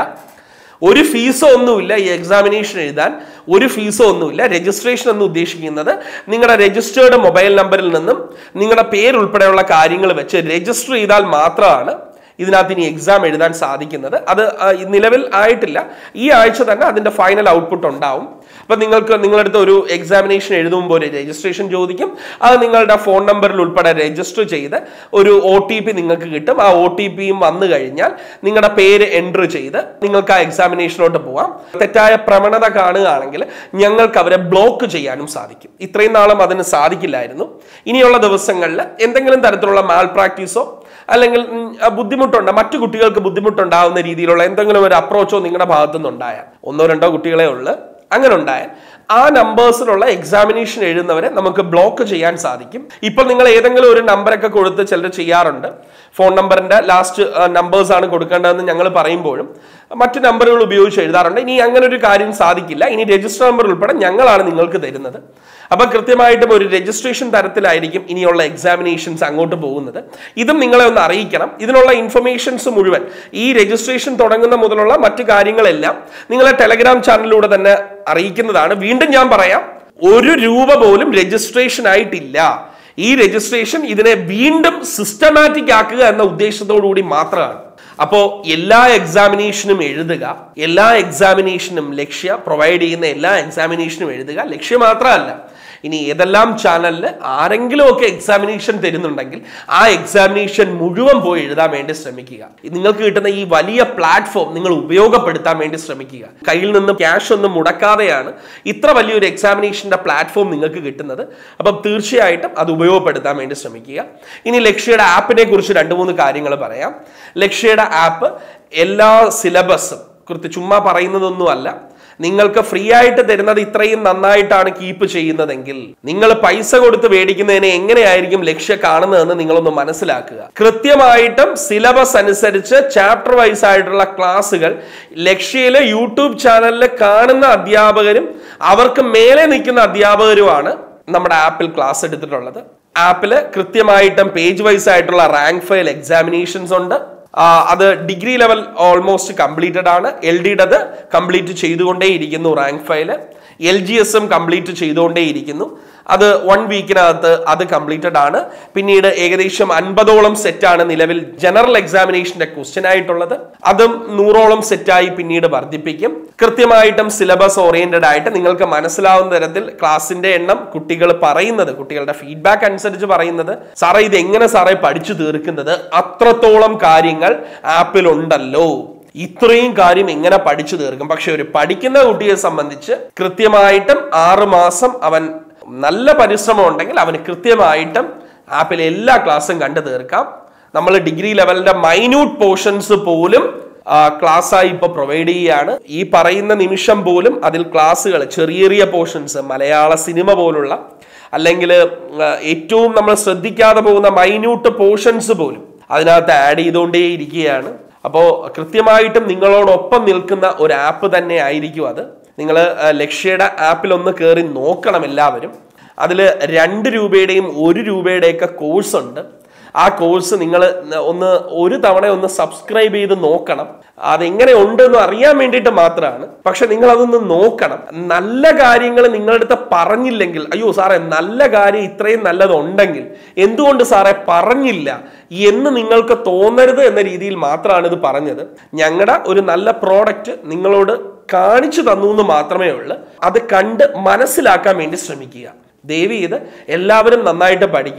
ഒരു ഫീസോ ഒന്നുമില്ല ഈ എക്സാമിനേഷൻ എഴുതാൻ ഒരു ഫീസോ ഒന്നുമില്ല രജിസ്ട്രേഷൻ എന്ന് ഉദ്ദേശിക്കുന്നത് നിങ്ങളുടെ രജിസ്റ്റേർഡ് മൊബൈൽ നമ്പറിൽ നിന്നും നിങ്ങളുടെ പേരുൾപ്പെടെയുള്ള കാര്യങ്ങൾ വെച്ച് രജിസ്റ്റർ ചെയ്താൽ മാത്രമാണ് ഇതിനകത്ത് ഇനി എക്സാം എഴുതാൻ സാധിക്കുന്നത് അത് ആ, നിലവിൽ ആയിട്ടില്ല ഈ ആഴ്ച തന്നെ അതിന്റെ ഫൈനൽ ഔട്ട്പുട്ട് ഉണ്ടാവും അപ്പൊ നിങ്ങൾക്ക് നിങ്ങളുടെ അടുത്ത് ഒരു എക്സാമിനേഷൻ എഴുതുമ്പോൾ ഒരു രജിസ്ട്രേഷൻ ചോദിക്കും അത് നിങ്ങളുടെ ഫോൺ നമ്പറിൽ ഉൾപ്പെടെ രജിസ്റ്റർ ചെയ്ത് ഒരു ഒ ടി പി നിങ്ങൾക്ക് കിട്ടും ആ ഒ ടി പിയും വന്നു കഴിഞ്ഞാൽ നിങ്ങളുടെ പേര് എൻറ്റർ ചെയ്ത് നിങ്ങൾക്ക് ആ എക്സാമിനേഷനോട്ട് പോവാം തെറ്റായ പ്രവണത കാണുകയാണെങ്കിൽ ഞങ്ങൾക്ക് അവരെ ബ്ലോക്ക് ചെയ്യാനും സാധിക്കും ഇത്രയും നാളും അതിന് സാധിക്കില്ലായിരുന്നു ഇനിയുള്ള ദിവസങ്ങളിൽ എന്തെങ്കിലും തരത്തിലുള്ള മാൽ പ്രാക്ടീസോ അല്ലെങ്കിൽ ഉം, ആ ബുദ്ധിമുട്ടുണ്ട് മറ്റു കുട്ടികൾക്ക് ബുദ്ധിമുട്ടുണ്ടാവുന്ന രീതിയിലുള്ള എന്തെങ്കിലും ഒരു അപ്രോച്ചോ നിങ്ങളുടെ ഭാഗത്തുനിന്ന് ഉണ്ടായാൽ ഒന്നോ രണ്ടോ കുട്ടികളെ ഉള്ളു അങ്ങനെ ഉണ്ടായാൽ ആ നമ്പേഴ്സിലുള്ള എക്സാമിനേഷൻ എഴുതുന്നവരെ നമുക്ക് ബ്ലോക്ക് ചെയ്യാൻ സാധിക്കും ഇപ്പോൾ നിങ്ങൾ ഏതെങ്കിലും ഒരു നമ്പറൊക്കെ കൊടുത്ത് ചിലർ ചെയ്യാറുണ്ട് ഫോൺ നമ്പറിന്റെ ലാസ്റ്റ് നമ്പേഴ്സ് ആണ് കൊടുക്കേണ്ടതെന്ന് ഞങ്ങൾ പറയുമ്പോഴും മറ്റു നമ്പറുകൾ ഉപയോഗിച്ച് എഴുതാറുണ്ട് ഇനി അങ്ങനെ ഒരു കാര്യം സാധിക്കില്ല ഇനി രജിസ്റ്റർ നമ്പർ ഉൾപ്പെടെ ഞങ്ങളാണ് നിങ്ങൾക്ക് തരുന്നത് അപ്പൊ കൃത്യമായിട്ടും ഒരു രജിസ്ട്രേഷൻ തരത്തിലായിരിക്കും ഇനിയുള്ള എക്സാമിനേഷൻസ് അങ്ങോട്ട് പോകുന്നത് ഇതും നിങ്ങളെ ഒന്ന് അറിയിക്കണം ഇതിനുള്ള ഇൻഫർമേഷൻസ് മുഴുവൻ ഈ രജിസ്ട്രേഷൻ തുടങ്ങുന്ന മുതലുള്ള മറ്റു കാര്യങ്ങളെല്ലാം നിങ്ങളെ ടെലഗ്രാം ചാനലിലൂടെ തന്നെ അറിയിക്കുന്നതാണ് വീണ്ടും ഞാൻ പറയാം ഒരു രൂപ പോലും രജിസ്ട്രേഷൻ ആയിട്ടില്ല ഈ രജിസ്ട്രേഷൻ ഇതിനെ വീണ്ടും സിസ്റ്റമാറ്റിക് ആക്കുക എന്ന ഉദ്ദേശത്തോടു കൂടി മാത്രമാണ് അപ്പോൾ എല്ലാ എക്സാമിനേഷനും എഴുതുക എല്ലാ എക്സാമിനേഷനും ലക്ഷ്യ പ്രൊവൈഡ് ചെയ്യുന്ന എല്ലാ എക്സാമിനേഷനും എഴുതുക ലക്ഷ്യം മാത്രമല്ല ഇനി ഏതെല്ലാം ചാനലിൽ ആരെങ്കിലും ഒക്കെ എക്സാമിനേഷൻ തരുന്നുണ്ടെങ്കിൽ ആ എക്സാമിനേഷൻ മുഴുവൻ പോയി എഴുതാൻ വേണ്ടി ശ്രമിക്കുക നിങ്ങൾക്ക് കിട്ടുന്ന ഈ വലിയ പ്ലാറ്റ്ഫോം നിങ്ങൾ ഉപയോഗപ്പെടുത്താൻ വേണ്ടി ശ്രമിക്കുക കയ്യിൽ നിന്ന് ക്യാഷ് ഒന്നും മുടക്കാതെയാണ് ഇത്ര വലിയൊരു എക്സാമിനേഷന്റെ പ്ലാറ്റ്ഫോം നിങ്ങൾക്ക് കിട്ടുന്നത് അപ്പം തീർച്ചയായിട്ടും അത് ഉപയോഗപ്പെടുത്താൻ വേണ്ടി ശ്രമിക്കുക ഇനി ലക്ഷ്യയുടെ ആപ്പിനെ കുറിച്ച് രണ്ട് മൂന്ന് കാര്യങ്ങൾ പറയാം ലക്ഷ്യയുടെ ആപ്പ് എല്ലാ സിലബസും കൃത്യ ചുമ്മാ പറയുന്നതൊന്നുമല്ല നിങ്ങൾക്ക് ഫ്രീ ആയിട്ട് തരുന്നത് ഇത്രയും നന്നായിട്ടാണ് കീപ്പ് ചെയ്യുന്നതെങ്കിൽ നിങ്ങൾ പൈസ കൊടുത്ത് മേടിക്കുന്നതിനെ എങ്ങനെയായിരിക്കും ലക്ഷ്യ കാണുന്നതെന്ന് നിങ്ങളൊന്ന് മനസ്സിലാക്കുക കൃത്യമായിട്ടും സിലബസ് അനുസരിച്ച് ചാപ്റ്റർ വൈസ് ആയിട്ടുള്ള ക്ലാസ്സുകൾ ലക്ഷ്യയിലെ യൂട്യൂബ് ചാനലിൽ കാണുന്ന അധ്യാപകരും അവർക്ക് മേലെ നിൽക്കുന്ന അധ്യാപകരുമാണ് നമ്മുടെ ആപ്പിൽ ക്ലാസ് എടുത്തിട്ടുള്ളത് ആപ്പിൽ കൃത്യമായിട്ടും പേജ് വൈസ് ആയിട്ടുള്ള റാങ്ക് ഫയൽ എക്സാമിനേഷൻസ് ഉണ്ട് ആ, അത് ഡിഗ്രി ലെവൽ ഓൾമോസ്റ്റ് കംപ്ലീറ്റഡ് ആണ് എൽ ഡിയുടേത് കംപ്ലീറ്റ് ചെയ്തുകൊണ്ടേയിരിക്കുന്നു റാങ്ക് ഫയൽ എൽ ജി എസും കംപ്ലീറ്റ് ചെയ്തുകൊണ്ടേയിരിക്കുന്നു അത് വൺ വീക്കിനകത്ത് അത് കംപ്ലീറ്റഡ് ആണ് പിന്നീട് ഏകദേശം അൻപതോളം സെറ്റാണ് നിലവിൽ ജനറൽ എക്സാമിനേഷന്റെ ക്വസ്റ്റ്യൻ ആയിട്ടുള്ളത് അതും നൂറോളം സെറ്റായി പിന്നീട് വർദ്ധിപ്പിക്കും കൃത്യമായിട്ടും സിലബസ് ഓറിയന്റഡ് ആയിട്ട് നിങ്ങൾക്ക് മനസ്സിലാവുന്ന തരത്തിൽ ക്ലാസിന്റെ എണ്ണം കുട്ടികൾ പറയുന്നത് കുട്ടികളുടെ ഫീഡ്ബാക്ക് അനുസരിച്ച് പറയുന്നത് സാറേ ഇത് എങ്ങനെ സാറേ പഠിച്ചു തീർക്കുന്നത് അത്രത്തോളം കാര്യങ്ങൾ ആപ്പിൽ ഉണ്ടല്ലോ ഇത്രയും കാര്യം എങ്ങനെ പഠിച്ചു തീർക്കും പക്ഷെ ഒരു പഠിക്കുന്ന കുട്ടിയെ സംബന്ധിച്ച് കൃത്യമായിട്ടും ആറ് മാസം അവൻ നല്ല പരിശ്രമം ഉണ്ടെങ്കിൽ അവന് കൃത്യമായിട്ടും ആപ്പിലെ എല്ലാ ക്ലാസ്സും കണ്ടു തീർക്കാം നമ്മൾ ഡിഗ്രി ലെവലിന്റെ മൈന്യൂട്ട് പോർഷൻസ് പോലും ക്ലാസ് ആയി ഇപ്പൊ പ്രൊവൈഡ് ചെയ്യുകയാണ് ഈ പറയുന്ന നിമിഷം പോലും അതിൽ ക്ലാസ്സുകൾ ചെറിയ ചെറിയ പോർഷൻസ് മലയാള സിനിമ പോലുള്ള അല്ലെങ്കിൽ ഏറ്റവും നമ്മൾ ശ്രദ്ധിക്കാതെ പോകുന്ന മൈന്യൂട്ട് പോർഷൻസ് പോലും അതിനകത്ത് ആഡ് ചെയ്തുകൊണ്ടേ ഇരിക്കുകയാണ് അപ്പോൾ കൃത്യമായിട്ടും നിങ്ങളോടൊപ്പം നിൽക്കുന്ന ഒരു ആപ്പ് തന്നെ ആയിരിക്കും അത് നിങ്ങൾ ലക്ഷ്യയുടെ ആപ്പിൽ ഒന്ന് കയറി നോക്കണം എല്ലാവരും അതിൽ രണ്ട് രൂപയുടെയും ഒരു രൂപയുടെയൊക്കെ കോഴ്സ് ഉണ്ട് ആ കോഴ്സ് നിങ്ങൾ ഒന്ന് ഒരു തവണ ഒന്ന് സബ്സ്ക്രൈബ് ചെയ്ത് നോക്കണം അതെങ്ങനെ ഉണ്ടെന്ന് അറിയാൻ വേണ്ടിയിട്ട് മാത്രമാണ് പക്ഷെ നിങ്ങൾ അതൊന്ന് നോക്കണം നല്ല കാര്യങ്ങൾ നിങ്ങളുടെ അടുത്ത് പറഞ്ഞില്ലെങ്കിൽ അയ്യോ സാറേ നല്ല കാര്യം ഇത്രയും നല്ലതുണ്ടെങ്കിൽ എന്തുകൊണ്ട് സാറേ പറഞ്ഞില്ല എന്ന് നിങ്ങൾക്ക് തോന്നരുത് എന്ന രീതിയിൽ മാത്രമാണ് ഇത് പറഞ്ഞത് ഞങ്ങളുടെ ഒരു നല്ല പ്രോഡക്റ്റ് നിങ്ങളോട് കാണിച്ചു തന്നു എന്ന് മാത്രമേ ഉള്ളൂ അത് കണ്ട് മനസ്സിലാക്കാൻ വേണ്ടി ശ്രമിക്കുക ദയവ് ചെയ്ത് എല്ലാവരും നന്നായിട്ട് പഠിക്കുക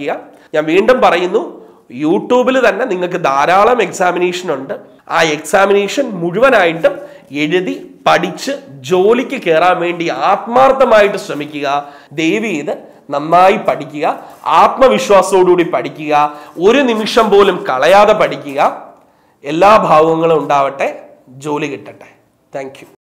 ഞാൻ വീണ്ടും പറയുന്നു യൂട്യൂബിൽ തന്നെ നിങ്ങൾക്ക് ധാരാളം എക്സാമിനേഷൻ ഉണ്ട് ആ എക്സാമിനേഷൻ മുഴുവനായിട്ടും എഴുതി പഠിച്ച് ജോലിക്ക് കയറാൻ വേണ്ടി ആത്മാർത്ഥമായിട്ട് ശ്രമിക്കുക ദയവ് ചെയ്ത് നന്നായി പഠിക്കുക ആത്മവിശ്വാസത്തോടുകൂടി പഠിക്കുക ഒരു നിമിഷം പോലും കളയാതെ പഠിക്കുക എല്ലാ ഭാവങ്ങളും ഉണ്ടാവട്ടെ ജോലി കിട്ടട്ടെ താങ്ക്